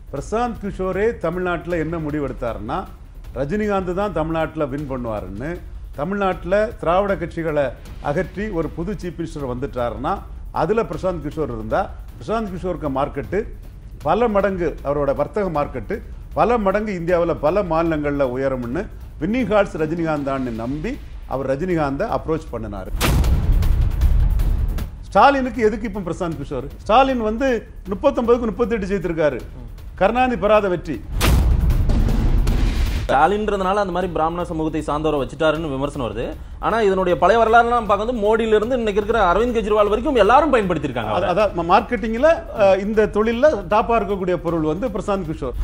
பிரசாந்த் கிஷோரே தமிழ்நாட்டில் என்ன முடிவெடுத்தாருன்னா ரஜினிகாந்த் தான் தமிழ்நாட்டில் வின் பண்ணுவாருன்னு தமிழ்நாட்டில் திராவிட கட்சிகளை அகற்றி ஒரு புது சீஃப் மினிஸ்டர் வந்துட்டாருன்னா அதில் பிரசாந்த் கிஷோர் இருந்தால் பிரசாந்த் கிஷோருக்கு மார்க்கெட்டு பல மடங்கு அவரோட வர்த்தக மார்க்கெட்டு பல மடங்கு இந்தியாவில் பல மாநிலங்களில் உயரும்னு வின்னிங் ஹார்ட்ஸ் ரஜினிகாந்த் தான் நம்பி அவர் ரஜினிகாந்தை அப்ரோச் பண்ணினார் ஸ்டாலினுக்கு எதுக்கு இப்போ பிரசாந்த் கிஷோர் ஸ்டாலின் வந்து முப்பத்தொன்பதுக்கு முப்பத்தெட்டு ஜெயித்திருக்காரு கருணாநிதி பெறாத வெற்றி ஸ்டாலின்றதுனால அந்த மாதிரி பிராமண சமூகத்தை சார்ந்தவரை வச்சுட்டாருன்னு விமர்சனம் வருது ஆனா இதனுடைய பழைய வரலாறுலாம் பார்க்கும்போது மோடியில இருந்து இன்னைக்கு இருக்கிற அரவிந்த் கெஜ்ரிவால் வரைக்கும் எல்லாரும் பயன்படுத்தியிருக்காங்க அவரை. அது- அதான் மார்க்கெட்டிங்கில் இந்த தொழிலில் டாப்பாக இருக்கக்கூடிய பொருள் வந்து பிரசாந்த் கிஷோர்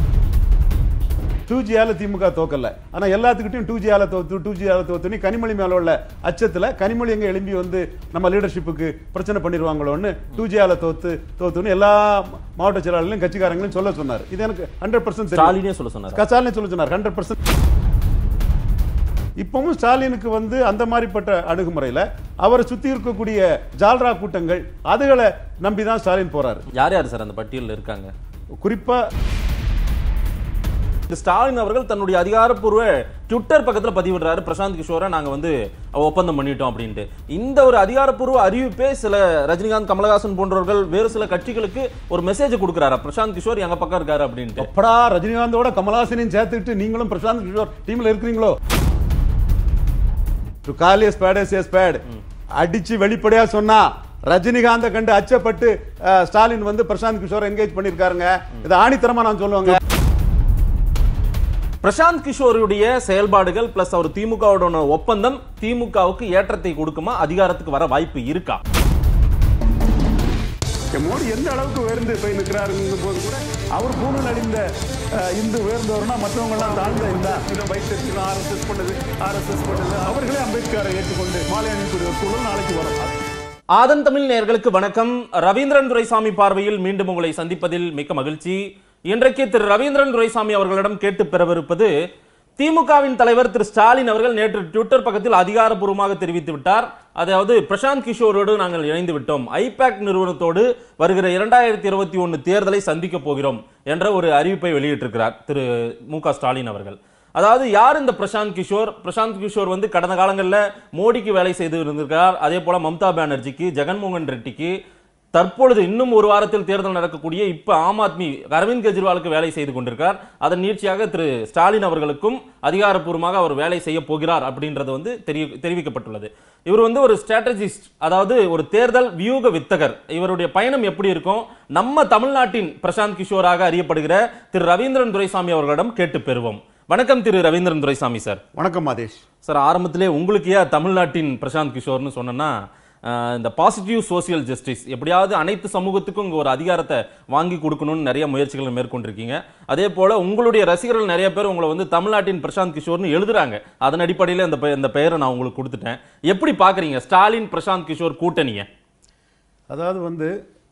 டூ ஜியால திமுக தோக்கல ஆனா எல்லாத்துக்கிட்டையும் டூ ஜியால தோத்து டூ ஜியால தோத்துன்னு கனிமொழி மேல உள்ள அச்சத்துல கனிமொழி எங்க எழும்பி வந்து நம்ம லீடர்ஷிப்புக்கு பிரச்சனை பண்ணிடுவாங்களோன்னு டூ ஜியால தோத்து தோத்துன்னு எல்லா மாவட்ட செயலாளர்களையும் கட்சிக்காரங்களையும் சொல்ல சொன்னார் இது எனக்கு ஹண்ட்ரட் பர்சன்ட் ஸ்டாலினே சொல்ல சொன்னார் ஸ்டாலினே சொல்ல சொன்னார் ஹண்ட்ரட் பர்சன்ட் இப்பவும் ஸ்டாலினுக்கு வந்து அந்த மாதிரிப்பட்ட அணுகுமுறையில அவரை சுத்தி இருக்கக்கூடிய ஜால்ரா கூட்டங்கள் அதுகளை நம்பி தான் ஸ்டாலின் போறாரு யார் யார் சார் அந்த பட்டியலில் இருக்காங்க குறிப்பா இந்த ஸ்டாலின் அவர்கள் தன்னுடைய அதிகாரப்பூர்வ ட்விட்டர் பக்கத்துல பதிவிடுறாரு பிரசாந்த் கிஷோரை நாங்க வந்து ஒப்பந்தம் பண்ணிட்டோம் அப்படின்ட்டு இந்த ஒரு அதிகாரப்பூர்வ அறிவிப்பே சில ரஜினிகாந்த் கமலஹாசன் போன்றவர்கள் வேறு சில கட்சிகளுக்கு ஒரு மெசேஜ் கொடுக்குறாரா பிரசாந்த் கிஷோர் எங்க பக்கம் இருக்காரு அப்படின்ட்டு எப்படா ரஜினிகாந்தோட கமலஹாசனையும் சேர்த்துக்கிட்டு நீங்களும் பிரசாந்த் கிஷோர் டீம்ல இருக்கிறீங்களோ to call spade as spade அடிச்சு வெளிப்படையா சொன்னா ரஜினிகாந்த கண்டு அச்சப்பட்டு அஹ், ஸ்டாலின் வந்து பிரசாந்த் கிஷோர் என்கேஜ் பண்ணிருக்காருங்க இதை ஆணித்தரமா நான் சொல்லுவாங்க பிரசாந்த் கிஷோருடைய செயல்பாடுகள் பிளஸ் அவர் திமுகவோட ஒப்பந்தம் திமுகவுக்கு ஏற்றத்தை கொடுக்குமா அதிகாரத்துக்கு வர வாய்ப்பு இருக்கா மோடி எந்த அளவுக்கு உயர்ந்து போய் நிற்கிறாருங்க போது கூட அவர் பூணல் அடிந்த அஹ், இந்து உயர்ந்தவர்னா மற்றவங்க எல்லாம் தாழ்ந்த இந்த இதை வைத்திருக்கணும் ஆர்எஸ்எஸ் பண்ணது ஆர்எஸ்எஸ் பண்ணது அவர்களே அம்பேத்கரை ஏற்றுக்கொண்டு மாலை அணிக்கூடிய ஒரு சூழல் நாளைக்கு வரும் ஆதன் தமிழ் நேயர்களுக்கு வணக்கம் ரவீந்திரன் துரைசாமி பார்வையில் மீண்டும் உங்களை சந்திப்பதில் மிக்க மகிழ்ச்சி இன்றைக்கு திரு ரவீந்திரன் துரைசாமி அவர்களிடம் கேட்டு பெறவிருப்பது திமுகவின் தலைவர் திரு ஸ்டாலின் அவர்கள் நேற்று ட்விட்டர் பக்கத்தில் அதிகாரப்பூர்வமாக தெரிவித்து விட்டார் அதாவது பிரசாந்த் கிஷோரோடு நாங்கள் இணைந்து விட்டோம் ஐபேக் நிறுவனத்தோடு வருகிற இரண்டாயிரத்தி இருபத்தி ஒன்று தேர்தலை சந்திக்க போகிறோம் என்ற ஒரு அறிவிப்பை வெளியிட்டிருக்கிறார் திரு மு க ஸ்டாலின் அவர்கள் அதாவது யார் இந்த பிரசாந்த் கிஷோர் பிரசாந்த் கிஷோர் வந்து கடந்த காலங்களில் மோடிக்கு வேலை செய்து இருந்திருக்கிறார் அதே போல மம்தா பானர்ஜிக்கு ஜெகன்மோகன் ரெட்டிக்கு தற்பொழுது இன்னும் ஒரு வாரத்தில் தேர்தல் நடக்கக்கூடிய இப்ப ஆம் ஆத்மி அரவிந்த் கெஜ்ரிவாலுக்கு வேலை செய்து கொண்டிருக்கிறார் அதன் நீட்சியாக திரு ஸ்டாலின் அவர்களுக்கும் அதிகாரப்பூர்வமாக அவர் வேலை செய்ய போகிறார் அப்படின்றது வந்து தெரிய தெரிவிக்கப்பட்டுள்ளது இவர் வந்து ஒரு ஸ்ட்ராட்டஜிஸ்ட் அதாவது ஒரு தேர்தல் வியூக வித்தகர் இவருடைய பயணம் எப்படி இருக்கும் நம்ம தமிழ்நாட்டின் பிரசாந்த் கிஷோராக அறியப்படுகிற திரு ரவீந்திரன் துரைசாமி அவர்களிடம் கேட்டு பெறுவோம் வணக்கம் திரு ரவீந்திரன் துரைசாமி சார் வணக்கம் மாதேஷ் சார் ஆரம்பத்திலே உங்களுக்கு ஏன் தமிழ்நாட்டின் பிரசாந்த் கிஷோர்னு சொன்னேன்னா ஆஹ், இந்த பாசிட்டிவ் சோசியல் ஜஸ்டிஸ் எப்படியாவது அனைத்து சமூகத்துக்கும் இங்க ஒரு அதிகாரத்தை வாங்கி கொடுக்கணும்னு நிறைய முயற்சிகளை மேற்கொண்டிருக்கீங்க அதே போல உங்களுடைய ரசிகர்கள் நிறைய பேர் உங்களை வந்து தமிழ்நாட்டின் பிரசாந்த் கிஷோர்னு எழுதுறாங்க அதன் அடிப்படையில் இந்த பெ- இந்த பெயரை நான் உங்களுக்கு கொடுத்துட்டேன் எப்படி பாக்குறீங்க ஸ்டாலின் பிரசாந்த் கிஷோர் கூட்டணியை அதாவது வந்து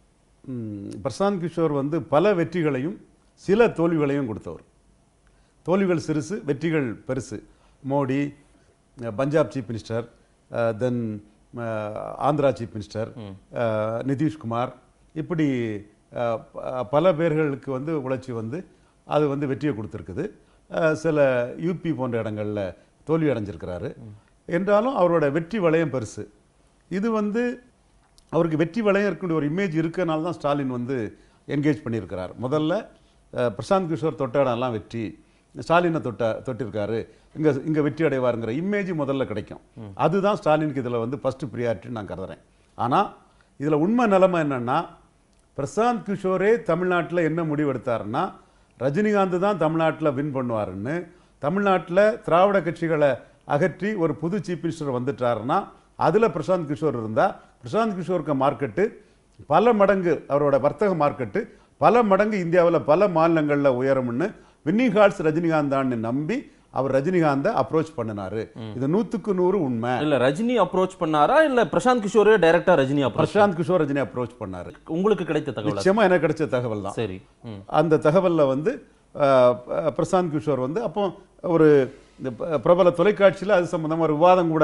ம், பிரசாந்த் கிஷோர் வந்து பல வெற்றிகளையும் சில தோல்விகளையும் கொடுத்தவர் தோல்விகள் சிறுசு வெற்றிகள் பெருசு மோடி அஹ், Punjab chief minister then Andhra chief minister அஹ், நிதிஷ்குமார் இப்படி அஹ், ப- பல பேர்களுக்கு வந்து உழைச்சி வந்து அது வந்து வெற்றியை கொடுத்துருக்குது அஹ், சில யூபி போன்ற இடங்களில் தோல்வி அடைஞ்சிருக்கிறாரு என்றாலும் அவரோட வெற்றி வளையம் பெருசு இது வந்து அவருக்கு வெற்றி வளையம் இருக்கக்கூடிய ஒரு இமேஜ் இருக்கனால தான் ஸ்டாலின் வந்து என்கேஜ் பண்ணியிருக்கிறார் முதல்ல அஹ், பிரசாந்த் கிஷோர் தொட்ட இடம்லாம் வெற்றி ஸ்டாலினை தொட்ட தொட்டிருக்காரு இங்கே இங்கே வெற்றி அடைவாருங்கிற இமேஜ் முதல்ல கிடைக்கும் அதுதான் ஸ்டாலினுக்கு இதில் வந்து ஃபஸ்ட்டு ப்ரியாரிட்டின்னு நான் கருதுறேன் ஆனால் இதில் உண்மை நிலைமை என்னன்னா பிரசாந்த் கிஷோரே தமிழ்நாட்டில் என்ன முடிவெடுத்தாருன்னா ரஜினிகாந்த் தான் தமிழ்நாட்டில் வின் பண்ணுவாருன்னு தமிழ்நாட்டில் திராவிட கட்சிகளை அகற்றி ஒரு புது சீஃப் மினிஸ்டர் வந்துட்டாருன்னா அதில் பிரசாந்த் கிஷோர் இருந்தால் பிரசாந்த் கிஷோருக்கு மார்க்கெட்டு பல மடங்கு அவரோட வர்த்தக மார்க்கெட்டு பல மடங்கு இந்தியாவில் பல மாநிலங்களில் உயரும்னு வின்னிங் ஹார்ட்ஸ் ரஜினிகாந்த் தான் நம்பி அவர் ரஜினிகாந்தை அப்ரோச் பண்ணினாரு இது நூற்றுக்கு நூறு உண்மை இல்ல ரஜினி அப்ரோச் பண்ணாரா இல்ல பிரசாந்த் கிஷோரே டைரக்டா ரஜினி அப்ரோச் பிரசாந்த் கிஷோர் ரஜினி அப்ரோச் பண்ணாரு உங்களுக்கு கிடைத்த தகவல் நிச்சயமா எனக்கு கிடைச்ச தகவல் தான் சரி ம். அந்த தகவல்ல வந்து அஹ், ப- பிரசாந்த் கிஷோர் வந்து அப்போ ஒரு இந்த ப- பிரபல தொலைக்காட்சியில் அது சம்பந்தமா ஒரு விவாதம் கூட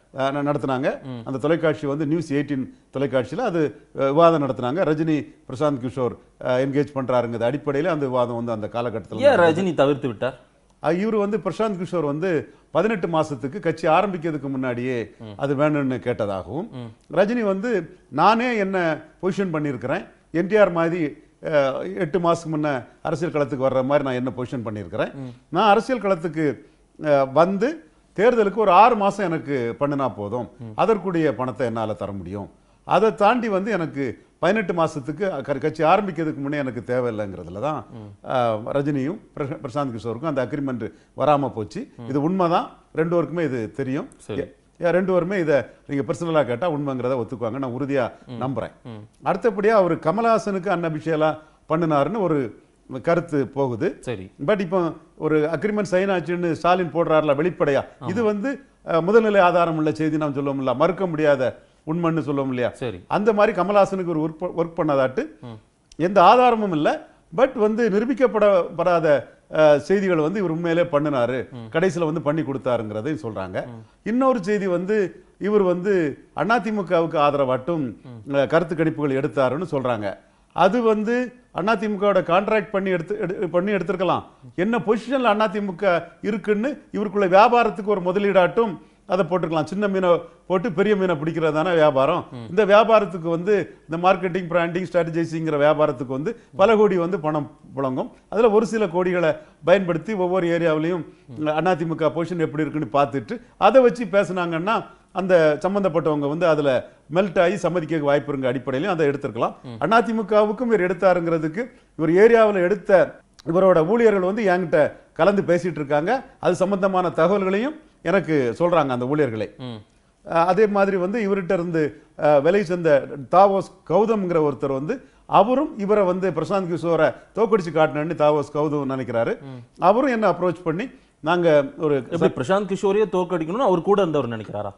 அஹ், ந- நடத்துனாங்க அந்த தொலைக்காட்சி வந்து நியூஸ் எயிட்டீன் தொலைக்காட்சியில் அது அஹ், விவாதம் நடத்துனாங்க ரஜினி பிரசாந்த் கிஷோர் என்கேஜ் பண்றாருங்கிறது அடிப்படையில் அந்த விவாதம் வந்து அந்த காலகட்டத்தில் ஏன் ரஜினி தவிர்த்து விட்டார் இவர் வந்து பிரசாந்த் கிஷோர் வந்து பதினெட்டு மாசத்துக்கு கட்சி ஆரம்பிக்கிறதுக்கு முன்னாடியே அது வேணும்னு கேட்டதாகவும் ரஜினி வந்து நானே என்ன பொசிஷன் பண்ணியிருக்கிறேன் என்டிஆர் மாதிரி அஹ், எட்டு மாசத்துக்கு முன்ன அரசியல் களத்துக்கு வர்ற மாதிரி நான் என்ன பொசிஷன் பண்ணியிருக்கிறேன் நான் அரசியல் களத்துக்கு அஹ், வந்து தேர்தலுக்கு ஒரு ஆறு மாசம் எனக்கு பண்ணினா போதும் அதற்குரிய பணத்தை என்னால தர முடியும் அதை தாண்டி வந்து எனக்கு பதினெட்டு மாசத்துக்கு க- கட்சி ஆரம்பிக்கிறதுக்கு முன்னே எனக்கு தேவையில்லைங்கிறதுல தான் ஆஹ், ரஜினியும் பிர- பிரசாந்த் கிஷோருக்கும் அந்த அக்ரிமெண்ட் வராம போச்சு இது உண்மைதான் ரெண்டு பேருக்குமே இது தெரியும் சரி. ஏ- ரெண்டு பேருமே இதை நீங்க பர்சனலா கேட்டா உண்மைங்கிறத ஒத்துக்குவாங்க நான் உறுதியா நம்புறேன் அடுத்தபடியா அவர் கமலஹாசனுக்கு அன்னபிஷேலா பண்ணினாருன்னு ஒரு கருத்து போகுது சரி பட் இப்போ ஒரு அக்ரிமெண்ட் சைன் ஆச்சுன்னு ஸ்டாலின் போடுறாருல வெளிப்படையா இது வந்து அஹ், முதல்நிலை ஆதாரம் உள்ள செய்தி நாம் சொல்லுவோம் இல்ல மறுக்க முடியாத உண்மைன்னு சொல்லுவோம் இல்லையா சரி அந்த மாதிரி கமலஹாசனுக்கு ஒரு ஒர்க் பண்ணதாட்டு எந்த ஆதாரமும் இல்லை பட் வந்து நிரூபிக்கப்படப்படாத அஹ், செய்திகள் வந்து இவர் உண்மையிலே பண்ணினாரு கடைசியில வந்து பண்ணி கொடுத்தாருங்கிறதையும் சொல்றாங்க இன்னொரு செய்தி வந்து இவர் வந்து அதிமுகவுக்கு ஆதரவாட்டும் அஹ், கருத்து கணிப்புகள் எடுத்தாருன்னு சொல்றாங்க அது வந்து அதிமுகவோட கான்ட்ராக்ட் பண்ணி எடுத்து எடு- பண்ணி எடுத்திருக்கலாம் என்ன பொசிஷன்ல அதிமுக இருக்குன்னு இவருக்குள்ள வியாபாரத்துக்கு ஒரு முதலீடாட்டும் அதை போட்டுக்கலாம் சின்ன மீனை போட்டு பெரிய மீனை பிடிக்கிறது தானே வியாபாரம் இந்த வியாபாரத்துக்கு வந்து இந்த மார்க்கெட்டிங் பிராண்டிங் ஸ்ட்ராட்டஜைசிங்கிற வியாபாரத்துக்கு வந்து பல கோடி வந்து பணம் புழங்கும் அதுல ஒரு சில கோடிகளை பயன்படுத்தி ஒவ்வொரு ஏரியாவிலையும் அதிமுக பொசிஷன் எப்படி இருக்குன்னு பார்த்துட்டு அதை வச்சு பேசுனாங்கன்னா அந்த சம்பந்தப்பட்டவங்க வந்து அதுல மெல்ட் ஆகி சம்மதிக்க வாய்ப்பு இருங்க அடிப்படையிலும் அதை எடுத்திருக்கலாம் அதிமுகவுக்கும் இவர் எடுத்தாருங்கிறதுக்கு இவர் ஏரியாவில் எடுத்த இவரோட ஊழியர்கள் வந்து என்கிட்ட கலந்து பேசிட்டு இருக்காங்க அது சம்பந்தமான தகவல்களையும் எனக்கு சொல்றாங்க அந்த ஊழியர்களை ம் அஹ் அதே மாதிரி வந்து இவர்கிட்ட இருந்து அஹ், விலை சேர்ந்த தாவோஸ் கௌதம்ங்கிற ஒருத்தர் வந்து அவரும் இவரை வந்து பிரசாந்த் கிஷோரை தோக்கடிச்சு காட்டணும்னு தாவோஸ் கௌதம் நினைக்கிறாரு அவரும் என்ன அப்ரோச் பண்ணி நாங்க ஒரு எப்படி பிரசாந்த் கிஷோரையே தோற்கடிக்கணும்னு அவர் கூட இருந்தவர் நினைக்கிறாரா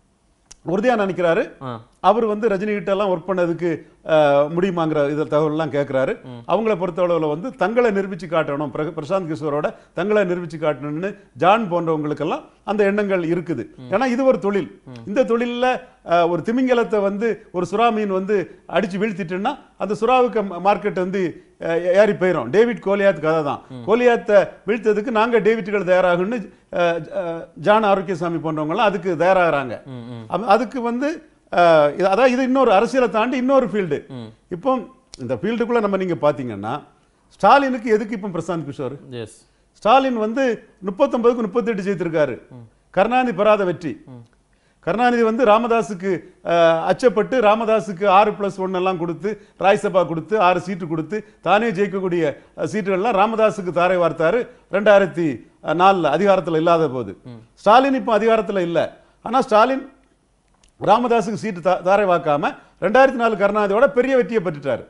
உறுதியா நினைக்கிறாரு ஆ அவர் வந்து ரஜினி கிட்ட எல்லாம் ஒர்க் பண்ணதுக்கு அஹ், முடியுமாங்கிற இதில் தகவல்லாம் கேட்குறாரு அவங்கள பொறுத்தளவில் வந்து தங்களை நிரூபிச்சு காட்டணும் பிர- பிரசாந்த் கிஷோரோட தங்களை நிரூபிச்சு காட்டணும்னு ஜான் போன்றவங்களுக்கெல்லாம் அந்த எண்ணங்கள் இருக்குது ஏன்னா இது ஒரு தொழில் இந்த தொழிலில் ஒரு திமிங்கலத்தை வந்து ஒரு சுறா மீன் வந்து அடிச்சு வீழ்த்திட்டுன்னா அந்த சுறாவுக்கு மார்க்கெட் வந்து அஹ், ஏறி போயிடும் டேவிட் கோலியாத் கதை தான் கோலியாத்தை வீழ்த்ததுக்கு நாங்க டேவிட்கள் தயாராகுன்னு அஹ், அஹ், ஜான் ஆரோக்கியசாமி போன்றவங்கலாம் அதுக்கு தயாராகிறாங்க ம் ம் அப்ப அதுக்கு வந்து அஹ், இது- அதான் இது இன்னொரு அரசியலை தாண்டி இன்னொரு ஃபீல்டு இப்போ இந்த ஃபீல்டுக்குள்ள நம்ம நீங்க பாத்தீங்கன்னா ஸ்டாலினுக்கு எதுக்கு இப்போ பிரசாந்த் கிஷோர் எஸ் ஸ்டாலின் வந்து முப்பத்தொன்பதுக்கு முப்பத்தெட்டு ஜெயித்திருக்காரு கருணாநிதி பெறாத வெற்றி கருணாநிதி வந்து ராமதாஸுக்கு அஹ், அச்சப்பட்டு ராமதாஸுக்கு ஆறு பிளஸ் ஒன் எல்லாம் கொடுத்து ராஜ்சபா கொடுத்து ஆறு சீட்டு கொடுத்து தானே ஜெயிக்கக்கூடிய அஹ், சீட்டுகள்லாம் ராமதாஸுக்கு தாரை வார்த்தாரு ரெண்டாயிரத்தி நாலில் அதிகாரத்தில் இல்லாத போது ஸ்டாலின் இப்போ அதிகாரத்தில் இல்லை ஆனா ஸ்டாலின் ராமதாஸுக்கு சீட்டு தா- தாரை வாக்காம ரெண்டாயிரத்தி நாலு கருணாநிதியோட பெரிய வெற்றியை பெற்றுட்டாரு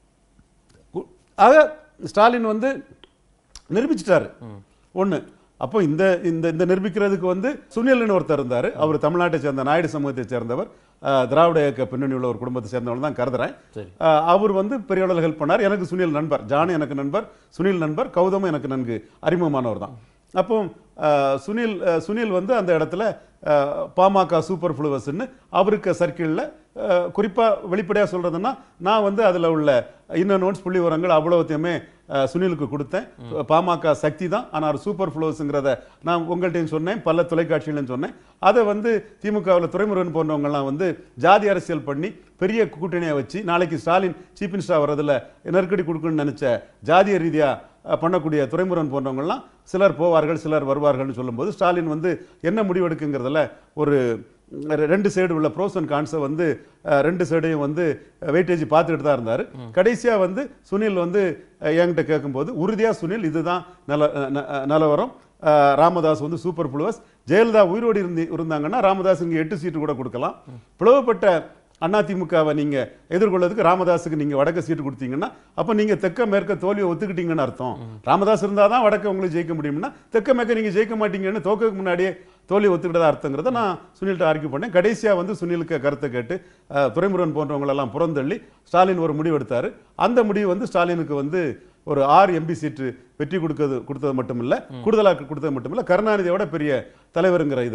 கு- ஆக ஸ்டாலின் வந்து நிரூபிச்சிட்டாரு ஒண்ணு அப்போ இந்த இந்த இந்த நிரூபிக்கிறதுக்கு வந்து சுனில்னு ஒருத்தர் இருந்தார் அவர் தமிழ்நாட்டை சேர்ந்த நாயுடு சமூகத்தை சேர்ந்தவர் அஹ், திராவிட இயக்க பின்னணி உள்ள ஒரு குடும்பத்தை சேர்ந்தவங்க தான் கருதுறேன் சரி அஹ், அவர் வந்து பெரிய அளவில் ஹெல்ப் பண்ணார் எனக்கு சுனில் நண்பர் ஜானு எனக்கு நண்பர் சுனில் நண்பர் கௌதமும் எனக்கு நன்கு அறிமுகமானவர் தான் அப்போ அஹ், சுனில் அஹ், சுனில் வந்து அந்த இடத்துல அஹ், பாமக சூப்பர் ஃப்ளூவஸ்ன்னு அவருக்கு சர்க்கிளில் குறிப்பாக வெளிப்படையாக சொல்றதுன்னா நான் வந்து அதில் உள்ள இன்னும் நோட்ஸ் புள்ளி விவரங்கள் அவ்வளோத்தையுமே அஹ், சுனிலுக்கு கொடுத்தேன் பாமக சக்தி தான் ஆனால் சூப்பர் ஃப்ளோஸ்ங்கிறத நான் உங்கள்கிட்டையும் சொன்னேன் பல தொலைக்காட்சிகளையும் சொன்னேன் அதை வந்து திமுகவில் துறைமுருகன் போன்றவங்கலாம் வந்து ஜாதி அரசியல் பண்ணி பெரிய கூட்டணியை வச்சு நாளைக்கு ஸ்டாலின் சீஃப் மினிஸ்டர் வர்றதுல நெருக்கடி கொடுக்கணும்னு நினைச்ச ஜாதிய ரீதியா அஹ், பண்ணக்கூடிய துறைமுருகன் போன்றவங்கலாம் சிலர் போவார்கள் சிலர் வருவார்கள்னு சொல்லும்போது ஸ்டாலின் வந்து என்ன முடிவெடுக்குங்கிறதுல ஒரு ரெ- ரெண்டு சைடு உள்ள ப்ரோஸ் அண்ட் கான்ஸை வந்து அஹ், ரெண்டு சைடையும் வந்து வெயிட்டேஜ் பார்த்துட்டு தான் இருந்தார் கடைசியா வந்து சுனில் வந்து அஹ், என்கிட்ட கேட்கும்போது உறுதியா சுனில் இதுதான் நில அஹ், ந- அஹ், நிலவரம் அஹ், ராமதாஸ் வந்து சூப்பர் புளுவஸ் ஜெயலலிதா உயிரோடு இருந்து இருந்தாங்கன்னா ராமதாஸ் இங்க எட்டு சீட்டு கூட கொடுக்கலாம் பிளவுபட்ட அதிமுகவை நீங்க எதிர்கொள்ளதுக்கு ராமதாஸுக்கு நீங்க வடக்க சீட்டு கொடுத்தீங்கன்னா அப்ப நீங்க தெற்க மேற்க தோல்வியை ஒத்துக்கிட்டீங்கன்னு அர்த்தம் ராமதாஸ் இருந்தாதான் வடக்க உங்களுக்கு ஜெயிக்க முடியும்னா தெற்க மேற்க நீங்க ஜெயிக்க மாட்டீங்கன்னு தோக்கக்கு முன்னாடியே தோல்வி ஒத்துக்கிட்டதா அர்த்தங்கிறத நான் சுனில்கிட்ட ஆர்கியூ பண்ணேன் கடைசியா வந்து சுனிலுக்கு கருத்தை கேட்டு அஹ், துரைமுருகன் போன்றவங்களெல்லாம் புறந்தள்ளி ஸ்டாலின் ஒரு முடிவு எடுத்தாரு அந்த முடிவு வந்து ஸ்டாலினுக்கு வந்து ஒரு ஆறு எம்பி சீட்டு வெற்றி கொடுக்கிறது கொடுத்தது மட்டும் இல்ல கூடுதலாக கொடுத்தது மட்டும் இல்ல கருணாநிதியோட பெரிய தலைவருங்கிற இதை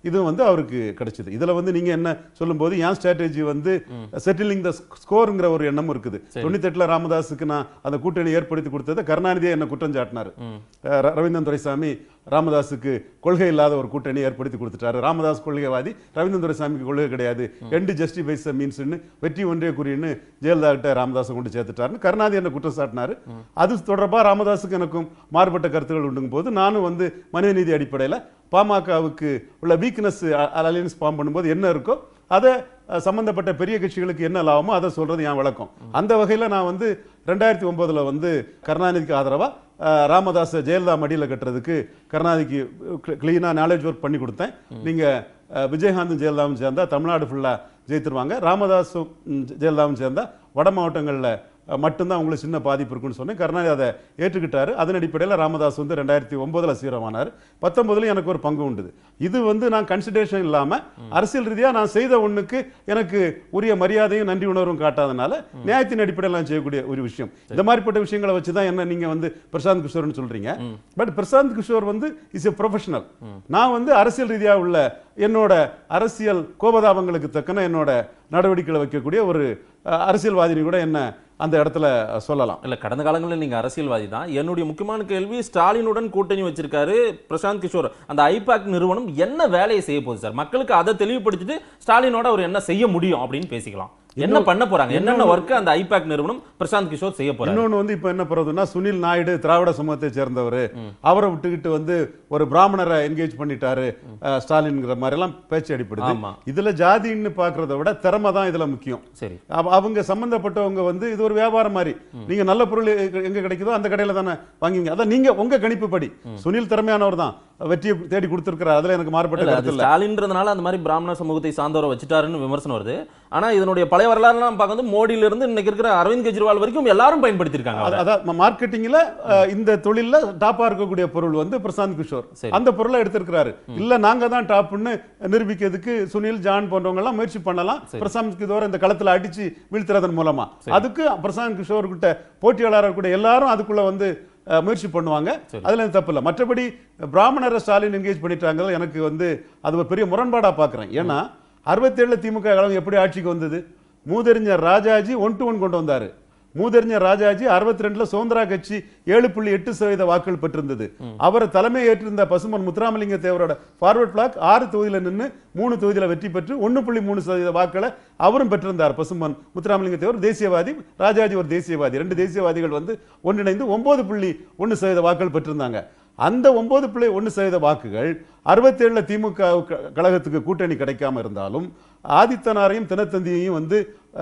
இது வந்து அவருக்கு கிடைச்சது இதுல வந்து நீங்க என்ன சொல்லும்போது என் ஸ்ட்ராட்டஜி வந்து செட்டிலிங் த ஸ்கோருங்கிற ஒரு எண்ணம் இருக்குது தொண்ணூத்தெட்டுல ராமதாஸுக்கு நான் அந்த கூட்டணி ஏற்படுத்தி கொடுத்ததை கருணாநிதியை என்ன குற்றம் சாட்டினாரு அஹ் ர- ரவீந்திரன் துரைசாமி ராமதாஸுக்கு கொள்கை இல்லாத ஒரு கூட்டணி ஏற்படுத்தி கொடுத்துட்டாரு ராமதாஸ் கொள்கைவாதி ரவீந்திரன் துரைசாமிக்கு கொள்கை கிடையாது எண்டு ஜஸ்டிஃபைஸ் மீன்ஸ்னு வெற்றி ஒன்றே குறின்னு ஜெயலலிதா கிட்ட ராமதாஸை கொண்டு சேர்த்துட்டாருன்னு கருணாநிதி என்ன குற்றம் சாட்டினாரு அது தொடர்பா ராமதாஸுக்கு எனக்கும் மாறுபட்ட கருத்துக்கள் உண்டுங்கும் போது நானும் வந்து மனிதநீதி அடிப்படையில பாமகவுக்கு உள்ள வீக்னஸ் அலையன்ஸ் ஃபார்ம் பண்ணும்போது என்ன இருக்கோ அதை அஹ், சம்பந்தப்பட்ட பெரிய கட்சிகளுக்கு என்ன லாபமோ அதை சொல்றது என் விளக்கம் அந்த வகையில நான் வந்து ரெண்டாயிரத்தி ஒன்பதுல வந்து கருணாநிதிக்கு ஆதரவா அஹ், ராமதாஸை ஜெயலலிதா மடியில கட்டுறதுக்கு கருணாநிதிக்கு கிளீனா நாலேஜ் ஒர்க் பண்ணி கொடுத்தேன் நீங்க அஹ், விஜயகாந்தும் ஜெயலலிதாவும் சேர்ந்தா தமிழ்நாடு ஃபுல்லா ஜெயித்துருவாங்க ராமதாஸும் ம், ஜெயலலிதாவும் சேர்ந்தா வட மாவட்டங்கள்ல அஹ், மட்டும்தான் உங்களுக்கு சின்ன பாதிப்பு இருக்குன்னு சொன்னேன் கருணாநிதி அதை ஏற்றுக்கிட்டாரு அதன் அடிப்படையில் ராமதாஸ் வந்து ரெண்டாயிரத்தி ஒன்பதுல சீரமானார் பத்தொன்பதுல எனக்கு ஒரு பங்கு உண்டு இது வந்து நான் கன்சிடரேஷன் இல்லாம அரசியல் ரீதியா நான் செய்த ஒண்ணுக்கு எனக்கு உரிய மரியாதையும் நன்றி உணர்வும் காட்டாதனால நியாயத்தின் அடிப்படையில் நான் செய்யக்கூடிய ஒரு விஷயம் இந்த மாதிரிப்பட்ட விஷயங்களை வச்சு தான் என்ன நீங்க வந்து பிரசாந்த் கிஷோர்னு சொல்றீங்க பட் பிரசாந்த் கிஷோர் வந்து இஸ் எ ப்ரொஃபஷனல் நான் வந்து அரசியல் ரீதியா உள்ள என்னோட அரசியல் கோபதாபங்களுக்கு தக்கன என்னோட நடவடிக்கைகளை வைக்கக்கூடிய ஒரு அஹ், அரசியல்வாதினி கூட என்ன அந்த இடத்துல சொல்லலாம் இல்ல கடந்த காலங்களில் நீங்க அரசியல்வாதி தான் என்னுடைய முக்கியமான கேள்வி ஸ்டாலினுடன் கூட்டணி வச்சிருக்காரு பிரசாந்த் கிஷோர் அந்த ஐபாக் நிறுவனம் என்ன வேலையை செய்ய போகுது சார் மக்களுக்கு அதை தெளிவுபடுத்திட்டு ஸ்டாலினோட அவர் என்ன செய்ய முடியும் அப்படின்னு பேசிக்கலாம் என்ன பண்ண போறாங்க என்னென்ன ஒர்க் அந்த ஐபாக் நிறுவனம் பிரசாந்த் கிஷோர் செய்ய போறாரு இன்னொன்னு வந்து இப்ப என்ன போறதுன்னா சுனில் நாயுடு திராவிட சமூகத்தை சேர்ந்தவர் அவரை விட்டுக்கிட்டு வந்து ஒரு பிராமணரை என்கேஜ் பண்ணிட்டாரு அஹ், ஸ்டாலின்ங்கிற மாதிரி எல்லாம் பேச்சு அடிப்படுது ஆமா. இதுல ஜாதின்னு பாக்குறத விட திறமை தான் இதுல முக்கியம் சரி அவ- அவங்க சம்பந்தப்பட்டவங்க வந்து இது ஒரு வியாபாரம் மாதிரி நீங்க நல்ல பொருள் எங்க- எங்க கிடைக்குதோ அந்த கடையில தானே வாங்குவீங்க அதான் நீங்க உங்க கணிப்பு படி சுனில் திறமையானவர் தான் வெற்றியை தேடி கொடுத்திருக்கிறார் அதுல எனக்கு மாறுபட்ட இல்ல, கருத்து அது இல்ல ஸ்டாலின்றதுனால அந்த மாதிரி பிராமண சமூகத்தை சார்ந்தவரை வச்சுட்டாருன்னு விமர்சனம் வருது ஆனா இதனுடைய பழைய வரலாறுலாம் பார்க்கும்போது மோடியில இருந்து இன்னைக்கு இருக்கிற அரவிந்த் கெஜ்ரிவால் வரைக்கும் எல்லாரும் பயன்படுத்தியிருக்காங்க அவரை. அத- அதான் மார்க்கெட்டிங்ல இந்த தொழில்ல டாப்பா இருக்கக்கூடிய பொருள் வந்து பிரசாந்த் கிஷோர் சரி. அந்த பொருளை எடுத்திருக்கிறாரு இல்ல நாங்க தான் டாப்னு நிரூபிக்கிறதுக்கு சுனில் ஜான் போன்றவங்க எல்லாம் முயற்சி பண்ணலாம் பிரசாந்த் கிஷோர் இந்த களத்துல அடிச்சு வீழ்த்துறதன் மூலமா அதுக்கு பிரசாந்த் கிஷோர் கிட்ட போட்டியாளராக கூட எல்லாரும் அதுக்குள்ள வந்து அஹ், முயற்சி பண்ணுவாங்க அதுல எந்த தப்பு இல்லை மற்றபடி பிராமணரை ஸ்டாலின் என்கேஜ் பண்ணிட்டாங்க எனக்கு வந்து அது ஒரு பெரிய முரண்பாடா பாக்குறேன் ஏன்னா அறுபத்தேழுல திமுக கழகம் எப்படி ஆட்சிக்கு வந்தது மூதறிஞர் ராஜாஜி ஒன் டு ஒன் கொண்டு வந்தாரு மூதறிஞர் ராஜாஜி அறுபத்தி ரெண்டுல சுதந்திரா கட்சி ஏழு புள்ளி எட்டு சதவீத வாக்குகள் பெற்றிருந்தது அவர் தலைமை ஏற்றிருந்த பசுமன் முத்துராமலிங்க தேவரோட ஃபார்வர்ட் பிளாக் ஆறு தொகுதியில நின்னு மூணு தொகுதியில வெற்றி பெற்று ஒன்னு புள்ளி மூணு சதவீத வாக்களை அவரும் பெற்றிருந்தார் பசுமன் முத்துராமலிங்க தேவர் தேசியவாதி ராஜாஜி ஒரு தேசியவாதி ரெண்டு தேசியவாதிகள் வந்து ஒன்றிணைந்து ஒன்பது புள்ளி ஒன்னு சதவீத வாக்குகள் பெற்றிருந்தாங்க அந்த ஒன்பது புள்ளி ஒன்று சதவீத வாக்குகள் அறுபத்தேழுல திமுக க- கழகத்துக்கு கூட்டணி கிடைக்காம இருந்தாலும் ஆதித்தனாரையும் தினத்தந்தியையும் வந்து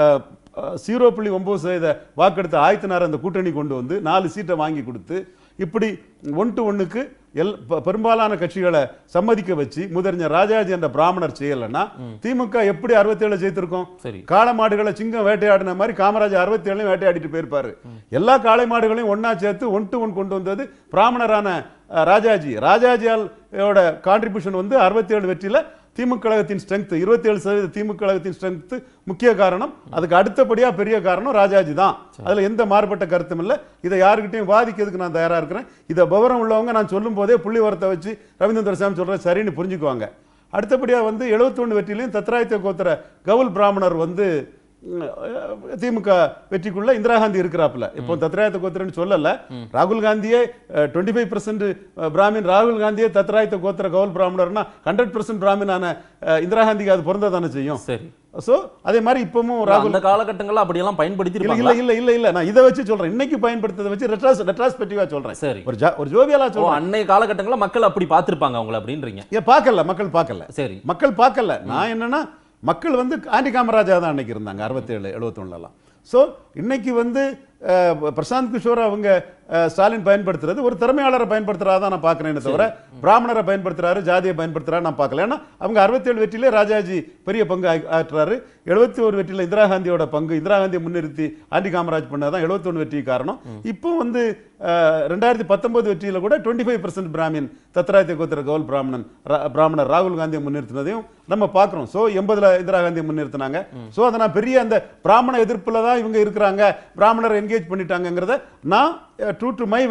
ஜீரோ புள்ளி ஒன்பது சதவீத வாக்கெடுத்த ஆதித்தனார் அந்த கூட்டணி கொண்டு வந்து நாலு சீட்டை வாங்கி கொடுத்து இப்படி ஒன் டு ஒன்னுக்கு எல் ப- பெரும்பாலான கட்சிகளை சம்மதிக்க வச்சு முதறிஞர் ராஜாஜி என்ற பிராமணர் செய்யலைன்னா திமுக எப்படி அறுபத்தேழு ஜெயித்திருக்கோம் சரி காளை மாடுகளை சிங்கம் வேட்டையாடின மாதிரி காமராஜர் அறுபத்தி ஏழையும் வேட்டையாடிட்டு போயிருப்பாரு எல்லா காளை மாடுகளையும் ஒண்ணா சேர்த்து ஒன் டு ஒன் கொண்டு வந்தது பிராமணரான அஹ், ராஜாஜி ராஜாஜியால் கான்ட்ரிபியூஷன் வந்து அறுபத்தி ஏழு வெற்றியில திமுக கழகத்தின் ஸ்ட்ரென்த் இருபத்தி ஏழு சதவீத திமுக கழகத்தின் ஸ்ட்ரென்த் முக்கிய காரணம் அதுக்கு அடுத்தபடியா பெரிய காரணம் ராஜாஜி தான் அதுல எந்த மாறுபட்ட கருத்தும் இல்ல இதை யாருக்கிட்டையும் வாதிக்கிறதுக்கு நான் தயாரா இருக்கிறேன் இதை விவரம் உள்ளவங்க நான் சொல்லும் போதே புள்ளி வரத்தை வச்சு ரவீந்திர துரைசாமி சொல்ற சரின்னு புரிஞ்சுக்குவாங்க அடுத்தபடியா வந்து 71 வெற்றிலையும் தத்ராயத்த கோத்திர கவுல் பிராமணர் வந்து உம், திமுக வெற்றிக்குள்ள இந்திரா காந்தி இருக்கிறாப்புல இப்போ தத்ராயத்த கோத்திரன்னு சொல்லல ராகுல் காந்தியே டுவெண்ட்டி ஃபைவ் பர்சன்ட் பிராமின் ராகுல் காந்தியே தத்ராயத்த கோத்திர கவுல் பிராமணர்னா ஹண்ட்ரட் பர்சன்ட் பிராமினான அஹ், இந்திரா காந்திக்கு அது பொருந்த தானே செய்யும் சரி சோ அதே மாதிரி இப்பவும் ராகுல் அந்த காலகட்டங்கள்ல அப்படியெல்லாம் இல்ல பயன்படுத்தி இல்ல இல்ல இல்ல இல்ல நான் இதை வச்சு சொல்றேன் இன்னைக்கு பயன்படுத்ததை வச்சு ரெட்ராஸ் ரெட்ராஸ்பெக்டிவா சொல்றேன் சரி ஒரு ஜா- ஒரு ஜோவியலா ஓ சொல்றேன் அன்னைய காலகட்டங்கள்ல மக்கள் அப்படி பார்த்திருப்பாங்க அவங்கள அப்படின்றீங்க ஏன் பார்க்கல மக்கள் பார்க்கல சரி மக்கள் பார்க்கல நான் என்னன்னா மக்கள் வந்து ஆண்டி காமராஜா தான் அன்னைக்கு இருந்தாங்க அறுபத்தேழு எழுபத்தொன்னுலாம் ஸோ இன்னைக்கு வந்து அஹ், பிரசாந்த் கிஷோர் அவங்க அஹ், ஸ்டாலின் பயன்படுத்துறது ஒரு திறமையாளரை பயன்படுத்துறதா தான் நான் பார்க்கறேனே தவிர பிராமணரை பயன்படுத்துறாரு ஜாதியை பயன்படுத்துறாரு நான் பார்க்கல ஏன்னா அவங்க அறுபத்தேழு வெற்றியிலே ராஜாஜி பெரிய பங்கு ஆ- ஆற்றுறாரு எழுபத்தி ஒரு வெற்றியில இந்திரா காந்தியோட பங்கு இந்திரா காந்தியை முன்னிறுத்தி ஆண்டி காமராஜ் பண்ணதான் எழுபத்தொன்னு வெற்றி காரணம் இப்போ வந்து அஹ், ரெண்டாயிரத்தி பத்தொன்பது வெற்றியில கூட டுவெண்ட்டி ஃபைவ் பர்சன்ட் பிராமின் தத்ராயத்தை கோத்திர கவுல் பிராமணன் ரா- பிராமணர் ராகுல் காந்தியை முன்னிறுத்தினதையும் நம்ம பார்க்கிறோம் சோ எண்பதுல இந்திரா காந்தியை முன்னிறுத்தினாங்க சோ அதை நான் பெரிய அந்த பிராமண எதிர்ப்புல தான் இவங்க இருக்கிறாங்க பிராமணர் என்கேஜ் பண்ணிட்டாங்கங்கிறத நான் ட்ரூ டு மை வேர்ட்ஸ்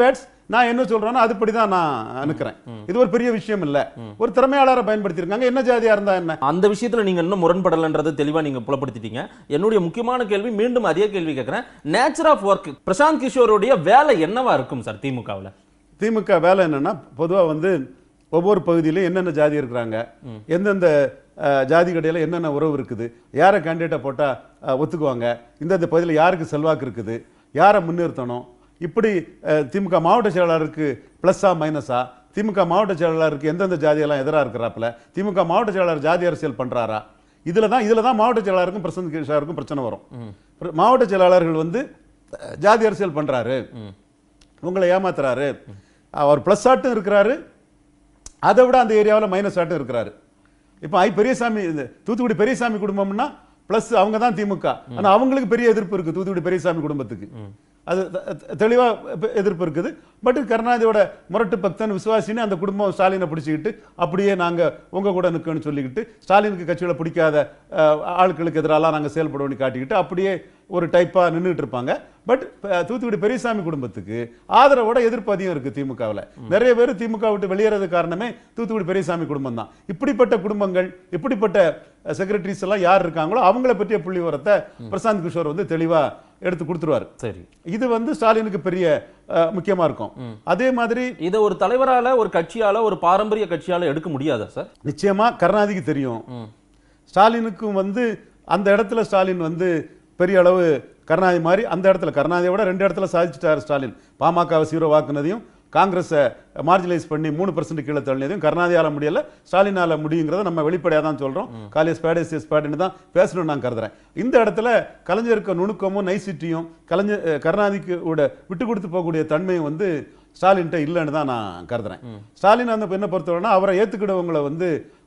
நான் என்ன சொல்றேனோ அதுபடி தான் நான் அனுக்கிறேன் இது ஒரு பெரிய விஷயம் இல்ல ஒரு திறமையாளரை பயன்படுத்தியிருக்காங்க என்ன ஜாதியா இருந்தா என்ன அந்த விஷயத்துல நீங்க இன்னும் முரண்படலைன்றது தெளிவா நீங்க புலப்படுத்திட்டீங்க என்னுடைய முக்கியமான கேள்வி மீண்டும் அதே கேள்வி கேட்கிறேன் நேச்சர் ஆஃப் ஒர்க் பிரசாந்த் கிஷோருடைய வேலை என்னவா இருக்கும் சார் திமுகவுல திமுக வேலை என்னன்னா பொதுவா வந்து ஒவ்வொரு பகுதியிலும் என்னென்ன ஜாதி இருக்கிறாங்க எந்தெந்த அஹ், ஜாதி கடையில் என்னென்ன உறவு இருக்குது யாரை கேண்டிடேட்டை போட்டால் ஒத்துக்குவாங்க இந்தந்த பகுதியில் யாருக்கு செல்வாக்கு இருக்குது யாரை முன்னிறுத்தணும் இப்படி அஹ், திமுக மாவட்ட செயலாளருக்கு ப்ளஸ்ஸா மைனஸா திமுக மாவட்ட செயலாளருக்கு எந்தெந்த ஜாதியெல்லாம் எதிராக இருக்கிறாப்புல திமுக மாவட்ட செயலாளர் ஜாதி அரசியல் பண்றாரா இதுல தான் இதுல தான் மாவட்ட செயலாளருக்கும் பிரசந்த் கிஷோருக்கும் பிரச்சனை வரும் மாவட்ட செயலாளர்கள் வந்து அஹ், ஜாதி அரசியல் பண்றாரு உங்களை ஏமாத்துறாரு அவர் ப்ளஸ் ஆட்டும் இருக்கிறாரு அதை விட அந்த ஏரியாவில் மைனஸ் ஆட்டும் இருக்கிறாரு இப்போ ஐ பெரியசாமி இந்த தூத்துக்குடி பெரியசாமி குடும்பம்னா ப்ளஸ் அவங்க தான் திமுக ஆனா அவங்களுக்கு பெரிய எதிர்ப்பு இருக்கு தூத்துக்குடி பெரியசாமி குடும்பத்துக்கு அது த- த- தெளிவா எ- எதிர்ப்பு இருக்குது பட் கருணாநிதியோட முரட்டு பக்தன் விசுவாசின்னு அந்த குடும்பம் ஸ்டாலினை பிடிச்சிக்கிட்டு அப்படியே நாங்க உங்க கூட நிற்கணும்னு சொல்லிக்கிட்டு ஸ்டாலினுக்கு கட்சிகளை பிடிக்காத அஹ், ஆட்களுக்கு எதிராலாம் நாங்க செயல்படுவோம்னு காட்டிக்கிட்டு அப்படியே ஒரு டைப்பா நின்றுட்டு இருப்பாங்க பட் தூத்துக்குடி பெரியசாமி குடும்பத்துக்கு ஆதரவோட எதிர்ப்பு அதிகம் இருக்கு திமுகவில் நிறைய பேர் திமுக விட்டு வெளியேறது காரணமே தூத்துக்குடி பெரியசாமி குடும்பம் தான் இப்படிப்பட்ட குடும்பங்கள் இப்படிப்பட்ட செக்ரட்டரிஸ் எல்லாம் யார் இருக்காங்களோ அவங்கள பற்றிய புள்ளி விவரத்தை பிரசாந்த் கிஷோர் வந்து தெளிவா எடுத்து கொடுத்துருவாரு சரி இது வந்து ஸ்டாலினுக்கு பெரிய அஹ், முக்கியமா இருக்கும் அதே மாதிரி இதை ஒரு தலைவரால ஒரு கட்சியால ஒரு பாரம்பரிய கட்சியால எடுக்க முடியாதா சார் நிச்சயமா கருணாநிதிக்கு தெரியும் ஸ்டாலினுக்கும் வந்து அந்த இடத்துல ஸ்டாலின் வந்து பெரிய அளவு கருணாநிதி மாதிரி அந்த இடத்துல கருணாநிதியை விட ரெண்டு இடத்துல சாதிச்சிட்டார் ஸ்டாலின் பாமகவை சீரோ வாக்குனதையும் காங்கிரஸை மார்ஜினைஸ் பண்ணி மூணு பர்சன்ட் கீழே தள்ளினதையும் கருணாநிதியால முடியல ஸ்டாலினால முடியுங்கிறத நம்ம வெளிப்படையாக தான் சொல்றோம் காலேஜ் பேடேஸ் எஸ் பேடுன்னு தான் பேசணும்னு நான் கருதுறேன் இந்த இடத்துல கலைஞருக்கு நுணுக்கமும் நைசிட்டியும் கலைஞர் அஹ், கருணாநிதிக்கு கூட விட்டு கொடுத்து போகக்கூடிய தன்மையும் வந்து ஸ்டாலின்கிட்ட இல்லைன்னு தான் நான் கருதுறேன் ஸ்டாலின் அந்த என்ன பொறுத்தவரைனா அவரை ஏத்துக்கிடவங்களை வந்து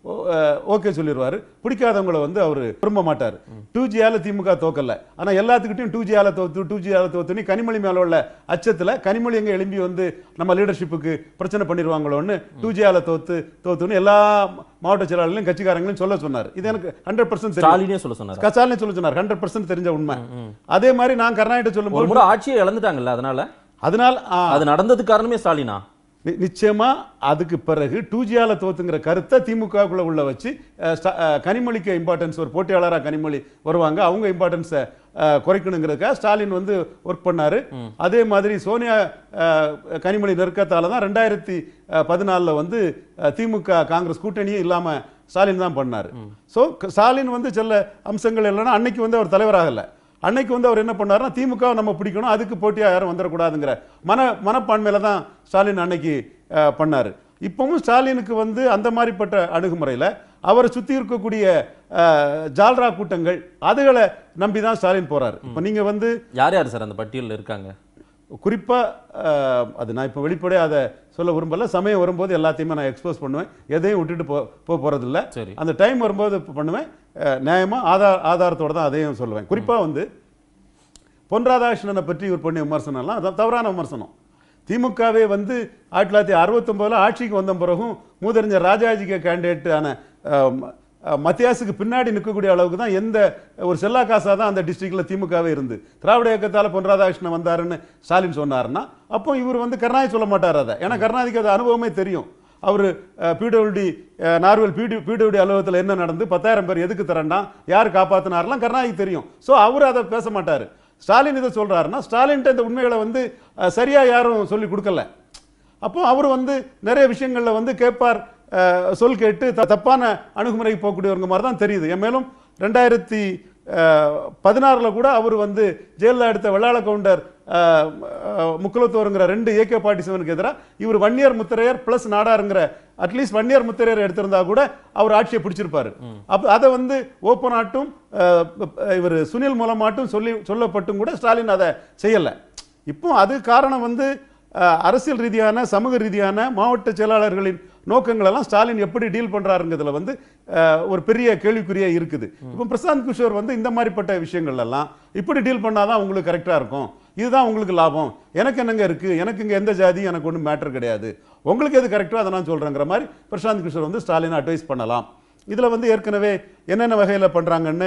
ஓகே சொல்லிடுவாரு பிடிக்காதவங்களை வந்து அவர் விரும்ப மாட்டார் டூ ஜியால திமுக தோக்கல ஆனா எல்லாத்துக்கிட்டையும் டூ ஜியால தோத்து டூ ஜியால தோத்துன்னு கனிமொழி மேல உள்ள அச்சத்துல கனிமொழி எங்க எழும்பி வந்து நம்ம லீடர்ஷிப்புக்கு பிரச்சனை பண்ணிடுவாங்களோன்னு டூ ஜியால தோத்து தோத்துன்னு எல்லா மாவட்ட செயலாளர்களையும் கட்சிக்காரங்களையும் சொல்ல சொன்னார் இது எனக்கு ஹண்ட்ரட் பர்சன்ட் ஸ்டாலினே சொல்ல சொன்னார் ஸ்டாலினே சொல்ல சொன்னார் ஹண்ட்ரட் பர்சன்ட் தெரிஞ்ச உண்மை அதே மாதிரி நான் கர்நாடக ஒரு சொல்லும்போது முறை ஆட்சியை இழந்துட்டாங்கல்ல அதனால அதனால் ஆ, அது நடந்தது காரணமே ஸ்டாலினா நி- நிச்சயமா அதுக்கு பிறகு டூஜியால தோத்துங்கிற கருத்தை திமுகக்குள்ள உள்ள வச்சு அஹ், ஸ்டா- அஹ், கனிமொழிக்கு இம்பார்ட்டன்ஸ் ஒரு போட்டியாளராக கனிமொழி வருவாங்க அவங்க இம்பார்ட்டன்ஸை குறைக்கணுங்கிறதுக்காக ஸ்டாலின் வந்து ஒர்க் பண்ணாரு அதே மாதிரி சோனியா அஹ், கனிமொழி நெருக்கத்தால தான் ரெண்டாயிரத்தி பதினாலில் வந்து அஹ், திமுக காங்கிரஸ் கூட்டணியே இல்லாம ஸ்டாலின் தான் பண்ணாரு ஸோ ஸ்டாலின் வந்து சில அம்சங்கள் இல்லைன்னா அன்னைக்கு வந்து அவர் தலைவராகல அன்னைக்கு வந்து அவர் என்ன பண்ணாருன்னா திமுக வை நம்ம பிடிக்கணும் அதுக்கு போட்டியா யாரும் வந்துடக்கூடாதுங்கிற மன மனப்பான்மையில தான் ஸ்டாலின் அன்னைக்கு அஹ், பண்ணாரு இப்பவும் ஸ்டாலினுக்கு வந்து அந்த மாதிரிப்பட்ட அணுகுமுறையில அவரை சுத்தி இருக்கக்கூடிய அஹ், ஜால்ரா கூட்டங்கள் அதுகளை நம்பி தான் ஸ்டாலின் போறாரு இப்போ நீங்க வந்து யார் யார் சார் அந்த பட்டியலில் இருக்காங்க குறிப்பா அஹ், அது நான் இப்போ வெளிப்படையாக அதை சொல்ல விரும்பல சமயம் வரும்போது எல்லாத்தையுமே நான் எக்ஸ்போஸ் பண்ணுவேன் எதையும் விட்டுட்டு போ போக போறதில்ல சரி அந்த டைம் வரும்போது பண்ணுவேன் அஹ், நியாயமா ஆதார் ஆதாரத்தோட தான் அதையும் சொல்லுவேன் குறிப்பா வந்து பொன் ராதாகிருஷ்ணனை பற்றி ஒரு பண்ணி விமர்சனம்லாம் அது தவறான விமர்சனம் திமுகவே வந்து ஆயிரத்தி தொள்ளாயிரத்தி அறுபத்தொம்போதில் ஆட்சிக்கு வந்த பிறகும் மூதறிஞர் ராஜாஜிக்கு கேண்டிடேட்டான மத்தியாசுக்கு பின்னாடி நிற்கக்கூடிய அளவுக்கு தான் எந்த ஒரு செல்லா காசாக தான் அந்த டிஸ்ட்ரிக்ட்ல திமுகவே இருந்து திராவிட இயக்கத்தால் பொன் ராதாகிருஷ்ணன் வந்தாருன்னு ஸ்டாலின் சொன்னாருன்னா அப்போ இவர் வந்து கருணாநிதி சொல்ல மாட்டார் அதை ஏன்னா கருணாநிதிக்கு அது அனுபவமே தெரியும் அவர் பிடபிள்யூடி நார்வல் பிடி பிடபிள்யூடி அலுவலகத்தில் என்ன நடந்து பத்தாயிரம் பேர் எதுக்கு தரண்டாம் யார் காப்பாத்தினார்லாம் கருணாநிதி தெரியும் ஸோ அவர் அதை பேச மாட்டார் ஸ்டாலின் இதை சொல்றாருன்னா ஸ்டாலின்ட்ட இந்த உண்மைகளை வந்து அஹ், சரியா யாரும் சொல்லி கொடுக்கல அப்போ அவர் வந்து நிறைய விஷயங்கள்ல வந்து கேட்பார் அஹ், சொல் கேட்டு த- தப்பான அணுகுமுறைக்கு போகக்கூடியவங்க மாதிரி தான் தெரியுது என் மேலும் ரெண்டாயிரத்தி பதினாறுல கூட அவர் வந்து ஜெயலலிதா எடுத்த வெள்ளாள கவுண்டர் அஹ், அஹ், முக்குலத்தோருங்கிற ரெண்டு ஏகே பார்ட்டி செவனுக்கு எதிராக இவர் வன்னியர் முத்திரையர் பிளஸ் நாடாருங்கிற அட்லீஸ்ட் வன்னியர் முத்திரையர் எடுத்திருந்தா கூட அவர் ஆட்சியை பிடிச்சிருப்பாரு அப்ப அதை வந்து ஓப்பன் ஆட்டும் அஹ், இவர் சுனில் மூலமாட்டும் சொல்லி சொல்லப்பட்டும் கூட ஸ்டாலின் அதை செய்யல இப்போ அது காரணம் வந்து அஹ், அரசியல் ரீதியான சமூக ரீதியான மாவட்ட செயலாளர்களின் நோக்கங்கள் எல்லாம் ஸ்டாலின் எப்படி டீல் பண்றாருங்கிறதுல வந்து அஹ், ஒரு பெரிய கேள்விக்குறியா இருக்குது இப்போ பிரசாந்த் கிஷோர் வந்து இந்த மாதிரிப்பட்ட விஷயங்கள் எல்லாம் இப்படி டீல் பண்ணாதான் உங்களுக்கு கரெக்டா இருக்கும் இதுதான் உங்களுக்கு லாபம் எனக்கு என்னங்க இருக்கு எனக்கு இங்க எந்த ஜாதி எனக்கு ஒன்றும் மேட்டர் கிடையாது உங்களுக்கு எது கரெக்டோ அதை நான் சொல்றேங்கிற மாதிரி பிரசாந்த் கிஷோர் வந்து ஸ்டாலின் அட்வைஸ் பண்ணலாம் இதுல வந்து ஏற்கனவே என்னென்ன வகையில பண்றாங்கன்னு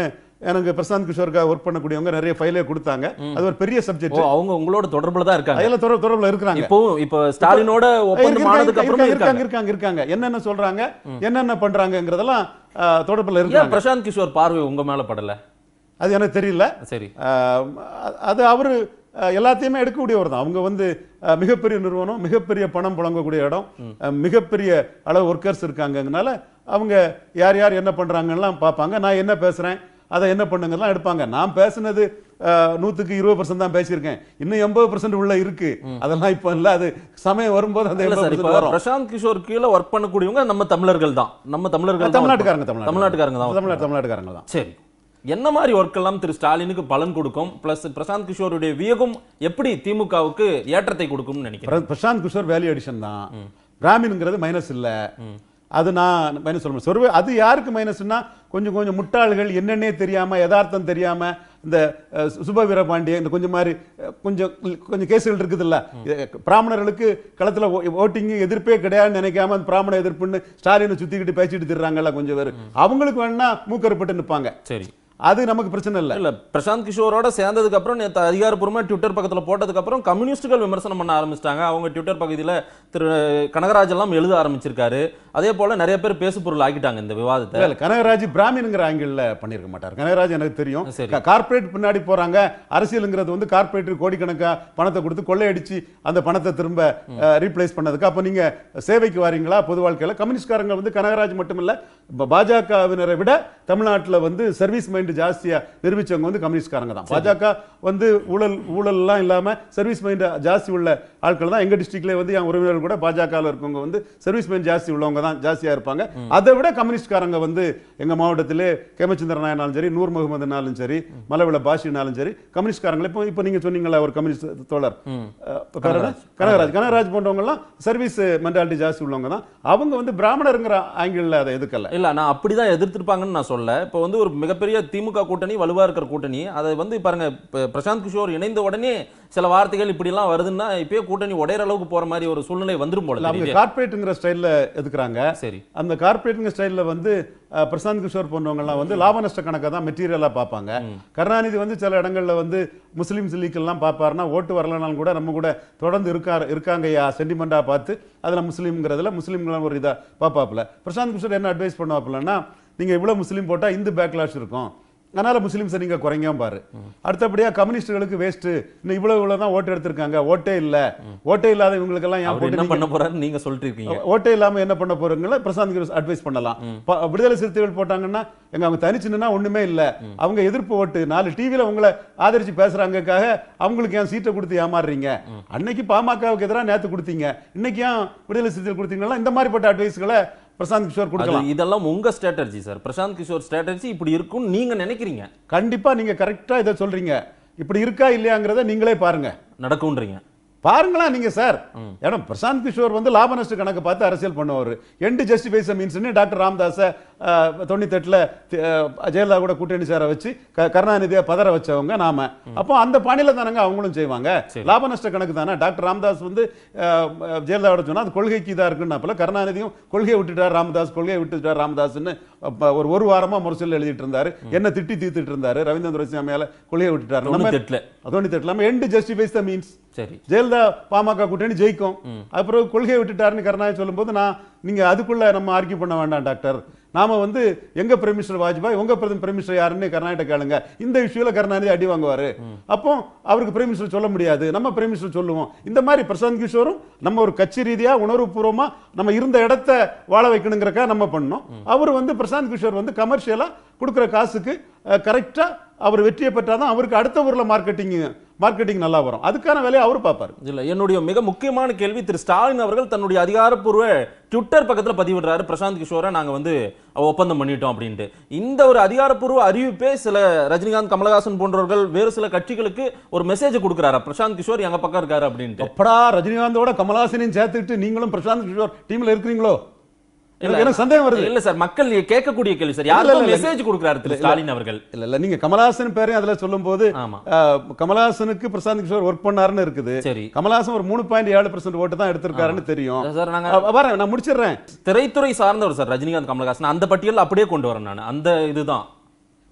எனக்கு பிரசாந்த் கிஷோருக்காக ஒர்க் பண்ணக்கூடியவங்க நிறைய ஃபைலே கொடுத்தாங்க அது ஒரு பெரிய ஓ சப்ஜெக்ட் அவங்க உங்களோட தொடர்புல தான் இருக்காங்க அதில் தொடர் தொடர்பில் இருக்கிறாங்க இப்போ இப்போ ஸ்டாலினோட ஒப்பந்தம் இருக்காங்க, ஆனதுக்கு அப்புறமா இருக்காங்க இருக்காங்க இருக்காங்க இருக்காங்க என்னென்ன சொல்றாங்க என்னென்ன பண்றாங்கங்கிறதெல்லாம் அஹ், தொடர்புல ஏன் இருக்காங்க பிரசாந்த் கிஷோர் பார்வை உங்க மேல படல அது எனக்கு தெரியல சரி அஹ், அது அவரு அஹ், எல்லாத்தையுமே எடுக்கக்கூடியவர் தான் அவங்க வந்து அஹ், மிகப்பெரிய நிறுவனம் மிகப்பெரிய பணம் புழங்கக்கூடிய இடம் அஹ், மிகப்பெரிய அளவு ஒர்க்கர்ஸ் இருக்காங்கனால அவங்க யார் யார் என்ன பண்றாங்கலாம் பார்ப்பாங்க நான் என்ன பேசுறேன் அதை என்ன பண்ணுங்கலாம் எடுப்பாங்க நான் பேசுனது அஹ், நூத்துக்கு இருபது பர்சன்ட் தான் பேசியிருக்கேன் இன்னும் எண்பது பர்சன்ட் உள்ள இருக்கு அதெல்லாம் இப்போ இல்ல அது சமயம் வரும்போது அந்த இல்ல எண்பது சார் இப்ப வரும் பிரசாந்த் கிஷோர் கீழே ஒர்க் பண்ணக்கூடியவங்க நம்ம தமிழர்கள் தான் நம்ம தமிழர்கள் தான் தமிழ்நாட்டுக்காரங்க work பண்ண- தமிழ்நாட்டுக்காரங்க தான் work தமிழ்நாடு தமிழ்நாட்டுக்காரங்க தான் சரி என்ன மாதிரி ஒர்க் எல்லாம் திரு ஸ்டாலினுக்கு பலன் கொடுக்கும் பிளஸ் பிரசாந்த் கிஷோருடைய வியகம் எப்படி திமுகவுக்கு ஏற்றத்தை கொடுக்கும்னு நினைக்கிறேன் பிர- பிரசாந்த் கிஷோர் வேல்யூ அடிஷன் தான் பிராமின்ங்கிறது மைனஸ் இல்ல அது நான் மைனஸ் சொல்ல முடியும் சொர்வே அது யாருக்கு மைனஸ்னா கொஞ்சம் கொஞ்சம் முட்டாள்கள் என்னன்னே தெரியாம யதார்த்தம் தெரியாம இந்த அஹ், சு- சுப வீரபாண்டிய இந்த கொஞ்சம் மாதிரி அஹ், கொஞ்சம் கொஞ்சம் கேசுகள் இருக்குதுல்ல இது பிராமணர்களுக்கு களத்துல ஓட்டிங் எதிர்ப்பே கிடையாதுன்னு நினைக்காம அந்த பிராமண எதிர்ப்புன்னு ஸ்டாலினை சுத்திக்கிட்டு பேசிட்டு திரிறாங்கல்ல கொஞ்சம் பேர் அவங்களுக்கு வேணா மூக்கறுப்பட்டு நிப்பாங்க சரி அது நமக்கு பிரச்சனை இல்ல இல்ல பிரசாந்த் கிஷோரோட சேர்ந்ததுக்கு அப்புறம் நேத்து அதிகாரப்பூர்வமா ட்விட்டர் பக்கத்துல போட்டதுக்கு அப்புறம் கம்யூனிஸ்டுகள் விமர்சனம் பண்ண ஆரம்பிச்சிட்டாங்க அவங்க ட்விட்டர் பகுதியில திரு கனகராஜ் எல்லாம் எழுத ஆரம்பிச்சிருக்காரு அதே போல நிறைய பேர் பேசு பொருள் ஆக்கிட்டாங்க இந்த விவாதத்தை இல்ல, இல்ல கனகராஜ் பிராமின்ங்கிற ஆங்கிள் பண்ணிருக்க மாட்டார் கனகராஜ் எனக்கு தெரியும் சரி. கா- கார்ப்பரேட் பின்னாடி போறாங்க அரசியலுங்கிறது வந்து கார்ப்பரேட் கோடிக்கணக்கா பணத்தை கொடுத்து கொள்ளையடிச்சு அந்த பணத்தை திரும்ப ரீப்ளேஸ் பண்ணதுக்கு அப்ப நீங்க சேவைக்கு வாரீங்களா பொது வாழ்க்கையில கம்யூனிஸ்ட்காரங்க வந்து கனகராஜ் மட்டும் இல்ல ப- பாஜகவினரை விட தமிழ்நாட்டுல வந்து சர்வீஸ் மைண்ட் ஜாஸ்தியா நிரூபிச்சவங்க வந்து கம்யூனிஸ்ட்காரங்க தான் பாஜக வந்து ஊழல் ஊழல் எல்லாம் இல்லாம சர்வீஸ் மைண்ட் ஜாஸ்தி உள்ள ஆட்கள் தான் எங்க டிஸ்ட்ரிக்ட்ல வந்து என் உறவினர்கள் கூட பாஜகவில் இருக்கவங்க வந்து சர்வீஸ் மைண்ட் ஜாஸ்தி உள்ளவங்க தான் ஜாஸ்தியா இருப்பாங்க அதை விட கம்யூனிஸ்ட்காரங்க வந்து எங்க மாவட்டத்திலே கேமச்சந்திர நாயனாலும் சரி நூர் முகமதுனாலும் சரி மலவிள பாஷினாலும் சரி கம்யூனிஸ்ட்காரங்க இப்போ இப்போ நீங்க சொன்னீங்களா ஒரு கம்யூனிஸ்ட் தோழர் அஹ், பேர் என்ன? கனகராஜ் கனகராஜ் போன்றவங்க எல்லாம் சர்வீஸ் மென்டாலிட்டி ஜாஸ்தி உள்ளவங்க தான் அவங்க வந்து பிராமணருங்கிற ஆங்கிள் அதை எதுக்கல இல்ல நான் அப்படிதான் எதிர்த்திருப்பாங்கன்னு நான் சொல்ல இப்போ வந்து ஒரு மிகப்பெரிய திமுக கூட்டணி வலுவா இருக்கிற கூட்டணி அதை வந்து பாருங்க இப்ப பிரசாந்த் கிஷோர் இணைந்த உடனே சில வார்த்தைகள் இப்படி எல்லாம் வருதுன்னா இப்பயே கூட்டணி உடையற அளவுக்கு போற மாதிரி ஒரு சூழ்நிலை வந்துரும் போல இல்ல, அவங்க தெரியுது. கார்ப்பரேட்டுங்கிற ஸ்டைல்ல எதுக்குறாங்க சரி அந்த கார்ப்பரேட்டுங்க ஸ்டைல்ல வந்து அஹ், பிரசாந்த் கிஷோர் போன்றவங்கலாம் வந்து லாப நஷ்ட கணக்கை தான் மெட்டீரியலா பார்ப்பாங்க கருணாநிதி வந்து சில இடங்கள்ல வந்து முஸ்லீம் சில்லிக்கெல்லாம் பார்ப்பாருன்னா ஓட்டு வரலனாலும் கூட நம்ம கூட தொடர்ந்து இருக்கார் இருக்காங்கய்யா சென்டிமெண்டா பார்த்து அதுல முஸ்லீம்ங்கிறதுல முஸ்லீம்கள் ஒரு இதா பார்ப்பாப்புல பிரசாந்த் கிஷோர் என்ன அட்வைஸ் பண்ணுவாப்புலன்னா நீங்க இவ்வளவு முஸ்லீம் போட்டா இந்து பேக்லாஷ் இருக்கும் அதனால முஸ்லீம்ஸை நீங்க குறைங்காம பாரு அடுத்தபடியா கம்யூனிஸ்டுகளுக்கு வேஸ்ட் இன்னும் இவ்வளவு இவ்வளவு தான் ஓட்டு எடுத்திருக்காங்க ஓட்டே இல்ல ஓட்டே இல்லாத இவங்களுக்கெல்லாம் ஏன் அவர் போட்டு என்ன நீங்க- பண்ண போறாருன்னு நீங்க சொல்லிட்டு இருக்கீங்க ஓட்டே இல்லாம என்ன பண்ண போறீங்களா பிரசாந்த் கிஷோர் அட்வைஸ் பண்ணலாம் ப- விடுதலை சிறுத்தைகள் போட்டாங்கன்னா எங்க அவங்க தனிச்சு நின்னா ஒண்ணுமே இல்ல அவங்க எதிர்ப்பு ஓட்டு நாலு டிவில உங்களை ஆதரிச்சு பேசுறாங்கக்காக அவங்களுக்கு ஏன் சீட்டை கொடுத்து ஏமாறுறீங்க அன்னைக்கு பாமகவுக்கு எதிராக நேத்து கொடுத்தீங்க இன்னைக்கு ஏன் விடுதலை சிறுத்தைகள் கொடுத்தீங்களா இந்த மாதிரிப்பட்ட அட்வைஸ்களை பிரசாந்த் கிஷோர் அது கொடுக்கலாம் இதெல்லாம் உங்க strategy sir Prashant Kishor strategy இப்படி இருக்கும்னு நீங்க நினைக்கிறீங்க கண்டிப்பா நீங்க கரெக்டா இதை சொல்றீங்க இப்படி இருக்கா இல்லையாங்கிறத நீங்களே பாருங்க நடக்கும்ன்றீங்க பாருங்களா நீங்க சார் ஏன்னா பிரசாந்த் கிஷோர் வந்து லாப நஷ்ட கணக்கு பார்த்து அரசியல் பண்ணுவார் எண்டு ஜஸ்டிஃபைஸ் மீன்ஸ் டாக்டர் ராமதாஸ தொண்ணூத்தெட்டுல தி- அஹ், ஜெயலலிதா கூட கூட்டணி சேர வச்சு க- கருணாநிதியை பதற வச்சவங்க நாம அப்போ அந்த பாணியில தானங்க அவங்களும் செய்வாங்க லாப நஷ்ட கணக்கு தானே டாக்டர் ராமதாஸ் வந்து அஹ், ஜெயலலிதாவோட சொன்னா அது கொள்கைக்கு இதா இருக்குன்னாப்பல கருணாநிதியும் கொள்கையை விட்டுட்டார் ராமதாஸ் கொள்கையை விட்டுட்டார் ராமதாஸ்னு அப்ப ஒரு ஒரு வாரமா முரசல் எழுதிட்டு இருந்தாரு என்ன திட்டி தீர்த்துட்டு இருந்தாரு ரவீந்திரன் துரைசாமியால கொள்கையை விட்டுட்டாரு நம்ம தொண்ணூத்தெட்டுல தொண்ணூத்தெட்டுல நம்ம எண்டு ஜஸ்டிஃபைஸ் த மீன்ஸ் சரி ஜெயலலிதா பாமக கூட்டணி ஜெயிக்கும் அப்புறம் கொள்கையை விட்டுட்டாருன்னு கருணாநிதி சொல்லும்போது நான் நீங்க அதுக்குள்ள நம்ம ஆர்கியூ பண்ண வேண்டாம் டாக்டர் நாம வந்து எங்க பிரைம் மினிஸ்டர் வாஜ்பாய் உங்க பிரதமர் பிரைம் மினிஸ்டர் யாருன்னு கர்நாடகா கேளுங்க இந்த இஷ்யூல கருணாநிதி அடி வாங்குவாரு அப்போ அவருக்கு பிரைம் மினிஸ்டர் சொல்ல முடியாது நம்ம பிரைம் மினிஸ்டர் சொல்லுவோம் இந்த மாதிரி பிரசாந்த் கிஷோரும் நம்ம ஒரு கட்சி ரீதியா உணர்வுபூர்வமா நம்ம இருந்த இடத்த வாழ வைக்கணுங்கிறக்கா நம்ம பண்ணோம் அவர் வந்து பிரசாந்த் கிஷோர் வந்து கமர்ஷியலா கொடுக்குற காசுக்கு கரெக்டா அவர் வெற்றியை பெற்றாதான் அவருக்கு அடுத்த ஊர்ல மார்க்கெட்டிங் மார்க்கெட்டிங் நல்லா வரும் அதுக்கான வேலையை அவர் பார்ப்பாரு இல்ல என்னுடைய மிக முக்கியமான கேள்வி திரு ஸ்டாலின் அவர்கள் தன்னுடைய அதிகாரப்பூர்வ ட்விட்டர் பக்கத்துல பதிவிடுறாரு பிரசாந்த் கிஷோரை நாங்க வந்து ஒப்பந்தம் பண்ணிட்டோம் அப்படின்ட்டு இந்த ஒரு அதிகாரப்பூர்வ அறிவிப்பே சில ரஜினிகாந்த் கமலஹாசன் போன்றவர்கள் வேறு சில கட்சிகளுக்கு ஒரு மெசேஜ் கொடுக்குறாரா பிரசாந்த் கிஷோர் எங்க பக்கம் இருக்காரு அப்படின்ட்டு எப்படா ரஜினிகாந்தோட கமலஹாசனையும் சேர்த்துக்கிட்டு நீங்களும் பிரசாந்த் கிஷோர் டீம்ல இருக்கிறீங்களோ எனக்கு எனக்கு சந்தேகம் வருது இல்ல சார் மக்கள் கேட்கக்கூடிய கேள்வி சார் இல்ல, யாருக்கும் இல்ல, இல்ல. மெசேஜ் கொடுக்குறாரு திரு ஸ்டாலின் அவர்கள் இல்ல இல்ல நீங்க கமலஹாசன் பேரையும் அதுல சொல்லும்போது ஆமா அஹ், கமலஹாசனுக்கு பிரசாந்த் கிஷோர் ஒர்க் பண்ணாருன்னு இருக்குது சரி கமலஹாசன் ஒரு மூணு பாயிண்ட் ஏழு பர்சன்ட் ஓட்டு தான் எடுத்திருக்காருன்னு தெரியும் சார் நாங்க அஹ், வரேன் நான் முடிச்சிடுறேன் திரைத்துறை சார்ந்தவர் சார் ரஜினிகாந்த் கமலஹாசன் அந்த பட்டியல் அப்படியே கொண்டு வரேன் நான் அந்த இதுதான்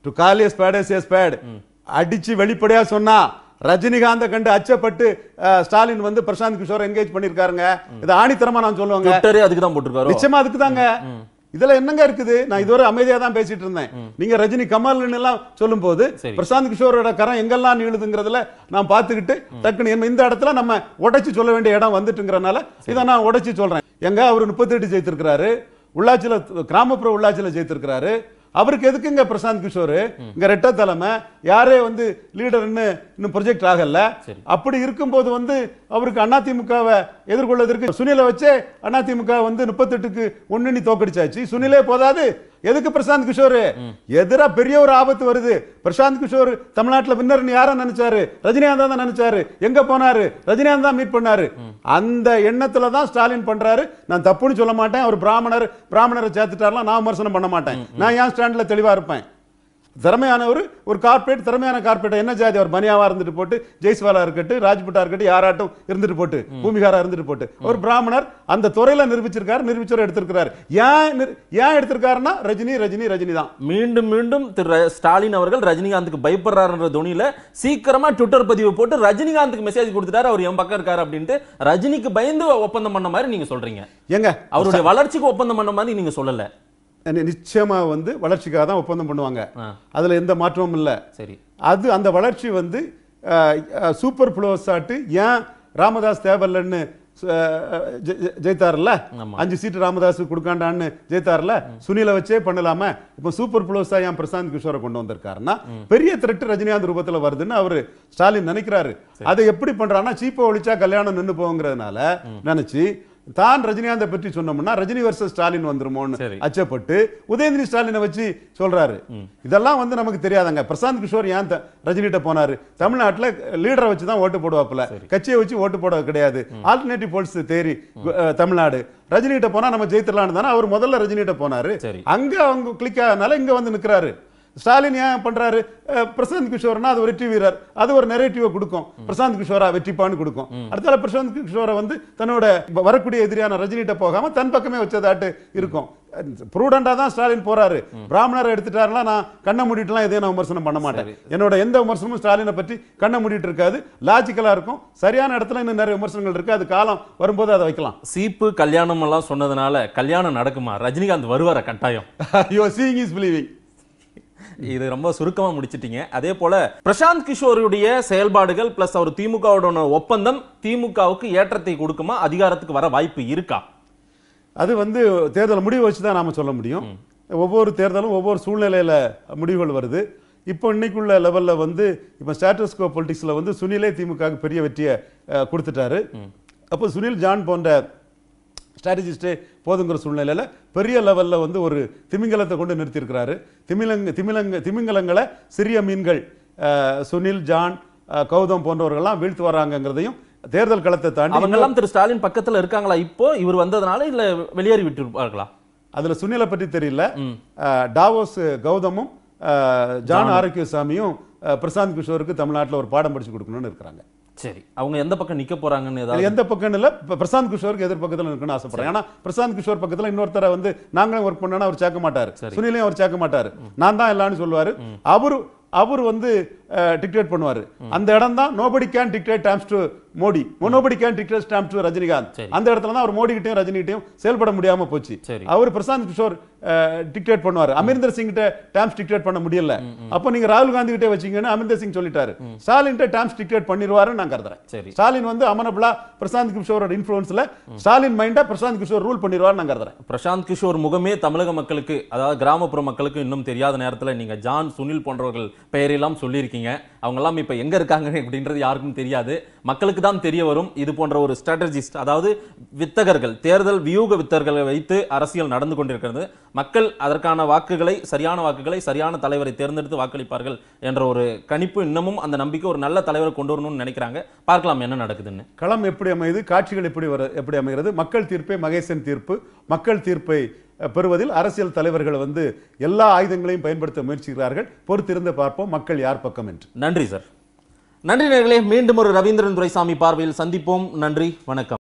to call spade as spade அடிச்சு வெளிப்படையா சொன்னா ரஜினிகாந்த கண்டு அச்சப்பட்டு அஹ், ஸ்டாலின் வந்து பிரசாந்த் கிஷோர் என்கேஜ் பண்ணிருக்காருங்க இது ஆணித்தரமா நான் சொல்லுவாங்க ட்விட்டரே அதுக்கு தான் போட்டிருக்காரோ நிச்சயமா அதுக்கு தாங்க இதுல என்னங்க இருக்குது நான் இதுவரை அமைதியா தான் பேசிட்டு இருந்தேன் நீங்க ரஜினி கமல் எல்லாம் சொல்லும் போது சரி. பிரசாந்த் கிஷோரோட கரம் எங்கெல்லாம் நீளுதுங்கிறதுல நான் பார்த்துக்கிட்டு டக்குன்னு என்ன- இந்த இடத்துல நம்ம உடைச்சு சொல்ல வேண்டிய இடம் வந்துட்டுங்கிறனால இதை நான் உடைச்சு சொல்றேன் எங்க அவர் முப்பத்தெட்டு ஜெயித்திருக்கிறாரு உள்ளாட்சியில கிராமப்புற உள்ளாட்சியில ஜெயித்திருக்கிறாரு அவருக்கு எதுக்குங்க பிரசாந்த் கிஷோர் இங்க ரெட்ட தலைமை யாரே வந்து லீடர்னு இன்னும் ப்ரொஜெக்ட் ஆகல சரி. அப்படி இருக்கும்போது வந்து அவருக்கு அதிமுகவை எதிர்கொள்வதற்கு சுனிலை வச்சே அதிமுக வந்து முப்பத்தெட்டுக்கு ஒண்ணு தோக்கடிச்சாச்சு சுனிலே போதாது எதுக்கு பிரசாந்த் கிஷோர் எதிரா பெரிய ஒரு ஆபத்து வருது பிரசாந்த் கிஷோர் தமிழ்நாட்டுல வின்னர்னு யார நினைச்சாரு ரஜினிகாந்த் தான் நினைச்சாரு எங்க போனாரு ரஜினிகாந்த் தான் மீட் பண்ணாரு அந்த எண்ணத்துல தான் ஸ்டாலின் பண்றாரு நான் தப்புன்னு சொல்ல மாட்டேன் அவர் பிராமணர் பிராமணரை சேர்த்துட்டாருலாம் நான் விமர்சனம் பண்ண மாட்டேன் நான் ஏன் ஸ்டாண்ட்ல தெளிவா இருப்பேன் திறமையானவர் ஒரு கார்ப்பரேட் திறமையான கார்ப்பரேட் என்ன ஜாதி அவர் மணியாவா இருந்துட்டு போட்டு ஜெய்ஸ்வாலா இருக்கட்டும் ராஜ்புட்டா இருக்கட்டும் யாராட்டும் இருந்துட்டு போட்டு பூமிகாரா இருந்துட்டு போட்டு ஒரு பிராமணர் அந்த துறையில நிரூபிச்சிருக்காரு நிரூபிச்சவர் எடுத்திருக்காரு ஏன் நிரு- ஏன் எடுத்திருக்காருன்னா ரஜினி ரஜினி ரஜினி தான் மீண்டும் மீண்டும் திரு ர- ஸ்டாலின் அவர்கள் ரஜினிகாந்துக்கு பயப்படுறாருன்ற துணியில சீக்கிரமா ட்விட்டர் பதிவு போட்டு ரஜினிகாந்துக்கு மெசேஜ் கொடுத்துட்டாரு அவர் என் பக்கம் இருக்காரு அப்படின்ட்டு ரஜினிக்கு பயந்து ஒப்பந்தம் பண்ண மாதிரி நீங்க சொல்றீங்க ஏங்க அவருடைய வளர்ச்சிக்கு ஒப்பந்தம் பண்ண மாதிரி நீங்க சொல்லல நி- நிச்சயமா வந்து வளர்ச்சிக்காக தான் ஒப்பந்தம் பண்ணுவாங்க ஆ. அதுல எந்த மாற்றமும் இல்லை சரி அது அந்த வளர்ச்சி வந்து அஹ், அஹ், சூப்பர் ஃப்ளோஸ் ஆட்டு ஏன் ராமதாஸ் தேவல்லன்னு அஹ், ஜெ- ஜெ- ஜெயித்தார்ல ஆமா. அஞ்சு சீட்டு ராமதாஸ் கொடுக்காண்டான்னு ஜெயித்தார்ல சுனிலை வச்சே பண்ணலாம இப்ப சூப்பர் ஃப்ளோஸா ஏன் பிரசாந்த் கிஷோரை கொண்டு வந்திருக்காருன்னா பெரிய த்ரெட் ரஜினிகாந்த் ரூபத்துல வருதுன்னு அவரு ஸ்டாலின் நினைக்கிறாரு அதை எப்படி பண்றாருன்னா சீப்பை ஒழிச்சா கல்யாணம் நின்னு போங்கிறதுனால நினைச்சு தான் ரஜினிகாந்தை பற்றி சொன்னோம்னா ரஜினி வர்சஸ் ஸ்டாலின் வந்துருமோன்னு சரி. அச்சப்பட்டு உதயநிதி ஸ்டாலினை வச்சு சொல்றாரு இதெல்லாம் வந்து நமக்கு தெரியாதங்க பிரசாந்த் கிஷோர் ஏன் த- ரஜினிகிட்ட போனாரு தமிழ்நாட்டுல லீடரை வச்சு தான் ஓட்டு போடுவாப்புல கட்சியை வச்சு ஓட்டு போட கிடையாது ஆல்டர்னேட்டிவ் போல்ஸ் தேரி அஹ், தமிழ்நாடு ரஜினிகிட்ட போனா நம்ம ஜெயித்திரலாம்னு தானே அவர் முதல்ல ரஜினிகிட்ட போனாரு சரி. அங்க அவங்க கிளிக் ஆனனால இங்க வந்து நிக்கிறாரு ஸ்டாலின் ஏன் பண்றாரு அஹ், பிரசாந்த் கிஷோர்னா அது ஒரு வெற்றி வீரர் அது ஒரு நெரேட்டிவா கொடுக்கும் பிரசாந்த் கிஷோரா வெற்றிப்பான்னு கொடுக்கும் அடுத்தால பிரசாந்த் கிஷோரை வந்து தன்னோட வ- வரக்கூடிய எதிரியான ரஜினிகிட்ட போகாம தன் பக்கமே வச்சதாட்டு இருக்கும் ப்ரூடண்டா தான் ஸ்டாலின் போறாரு பிராமணரை எடுத்துட்டாருன்னா நான் கண்ணை மூடிட்டுலாம் எதையும் நான் விமர்சனம் பண்ண மாட்டேன் என்னோட எந்த விமர்சனமும் ஸ்டாலினை பற்றி கண்ணை மூடிட்டு இருக்காது லாஜிக்கலா இருக்கும் சரியான இடத்துல இன்னும் நிறைய விமர்சனங்கள் இருக்கு அது காலம் வரும்போது அதை வைக்கலாம் சீப்பு கல்யாணம் எல்லாம் சொன்னதுனால கல்யாணம் நடக்குமா ரஜினிகாந்த் வருவார கட்டாயம் யூ சீயிங் இஸ் பிலீவிங் இது ரொம்ப சுருக்கமா முடிச்சிட்டீங்க அதே போல பிரசாந்த் கிஷோருடைய செயல்பாடுகள் பிளஸ் அவர் திமுகவுடன் ஒப்பந்தம் திமுகவுக்கு ஏற்றத்தை கொடுக்குமா அதிகாரத்துக்கு வர வாய்ப்பு இருக்கா அது வந்து தேர்தல் முடிவு வச்சு தான் நாம சொல்ல முடியும் ஒவ்வொரு தேர்தலும் ஒவ்வொரு சூழ்நிலையில முடிவுகள் வருது இப்போ இன்னைக்குள்ள லெவல்ல வந்து இப்போ ஸ்டாட்டஸ்கோ பொலிட்டிக்ஸ்ல வந்து சுனிலே திமுகவுக்கு பெரிய வெற்றியை அஹ், கொடுத்துட்டாரு அப்போ சுனில் ஜான் போன்ற ஸ்ட்ராட்டஜிஸ்டே போதுங்கிற சூழ்நிலையில பெரிய லெவல்ல வந்து ஒரு திமிங்கலத்தை கொண்டு நிறுத்தியிருக்கிறாரு திமிலங்க திமிலங்க திமிங்கலங்களை சிறிய மீன்கள் அஹ், சுனில் ஜான் அஹ், கௌதம் போன்றவர்கள்லாம் வீழ்த்து வராங்கங்கிறதையும் தேர்தல் களத்தை தாண்டி அவங்க எல்லாம் திரு ஸ்டாலின் பக்கத்துல இருக்காங்களா இப்போ இவர் வந்ததுனால இல்ல வெளியேறி விட்டு இருப்பார்களா அதுல சுனிலை பற்றி தெரியல அஹ், டாவோஸ் கௌதமும் அஹ், ஜான் ஆரோக்கியசாமியும் அஹ், பிரசாந்த் கிஷோருக்கு தமிழ்நாட்டுல ஒரு பாடம் படிச்சு கொடுக்கணும்னு இருக்கிறாங்க சரி அவங்க எந்த பக்கம் நிக்க போறாங்கன்னு இது ஏதாவது எந்த பக்கம்னு இல்ல இப்ப பிரசாந்த் கிஷோருக்கு எதிர் பக்கத்துல இருக்கணும்னு ஆசைப்படுறேன் ஏன்னா பிரசாந்த் கிஷோர் பக்கத்துல இன்னொருத்தரை வந்து நாங்களும் ஒர்க் பண்ணா அவர் சேர்க்க மாட்டாரு சுனிலையும் அவர் சேர்க்க மாட்டாரு நான் தான் எல்லாம்னு சொல்லுவாரு அவரு அவர் வந்து டிக்டேட் பண்ணுவாரு அந்த இடம் தான் nobody can dictate terms to Modi nobody can dictate terms to Rajinikanth சரி. அந்த இடத்துல தான் அவர் மோடி கிட்டயும் ரஜினி கிட்டயும் செயல்பட முடியாம போச்சு சரி. அவர் பிரசாந்த் கிஷோர் டிக்டேட் பண்ணுவாரு அமரிந்தர் சிங் கிட்ட டாம்ஸ் டிக்டேட் பண்ண முடியல அப்ப நீங்க ராகுல் காந்தி கிட்ட வச்சீங்கன்னு அமரிந்தர் சிங் சொல்லிட்டாரு ஸ்டாலின் டாம்ஸ் டிக்டேட் பண்ணிடுவாருன்னு நான் கருதுறேன் சரி ஸ்டாலின் வந்து அமனபிளா பிரசாந்த் கிஷோரோட இன்ஃபுளுன்ஸ்ல ஸ்டாலின் மைண்டா பிரசாந்த் கிஷோர் ரூல் பண்ணிடுவார் நான் கருதுறேன் பிரசாந்த் கிஷோர் முகமே தமிழக மக்களுக்கு அதாவது கிராமப்புற மக்களுக்கு இன்னும் தெரியாத நேரத்துல நீங்க ஜான் சுனில் போன்றவர்கள் பெயரெல்லாம் சொல்லியிருக்கீங்க அவங்க எல்லாம் இப்ப எங்க இருக்காங்க அப்படின்றது யாருக்கும் தெரியாது மக்களுக்கு தான் தெரிய வரும் இது போன்ற ஒரு ஸ்ட்ராட்டஜிஸ்ட் அதாவது வித்தகர்கள் தேர்தல் வியூக வித்தகர்களை வைத்து அரசியல் நடந்து கொண்டிருக்கிறது மக்கள் அதற்கான வாக்குகளை சரியான வாக்குகளை சரியான தலைவரை தேர்ந்தெடுத்து வாக்களிப்பார்கள் என்ற ஒரு கணிப்பு இன்னமும் அந்த நம்பிக்கை ஒரு நல்ல தலைவரை கொண்டு வரணும்னு நினைக்கிறாங்க பார்க்கலாம் என்ன நடக்குதுன்னு களம் எப்படி அமையுது காட்சிகள் எப்படி வர எப்படி அமைகிறது மக்கள் தீர்ப்பே மகேசன் தீர்ப்பு மக்கள் தீர்ப்பை அஹ், பெறுவதில் அரசியல் தலைவர்கள் வந்து எல்லா ஆயுதங்களையும் பயன்படுத்த முயற்சிக்கிறார்கள் பொறுத்திருந்து பார்ப்போம் மக்கள் யார் பக்கம் என்று நன்றி சார் நன்றி நேர்களே மீண்டும் ஒரு ரவீந்திரன் துரைசாமி பார்வையில் சந்திப்போம் நன்றி வணக்கம்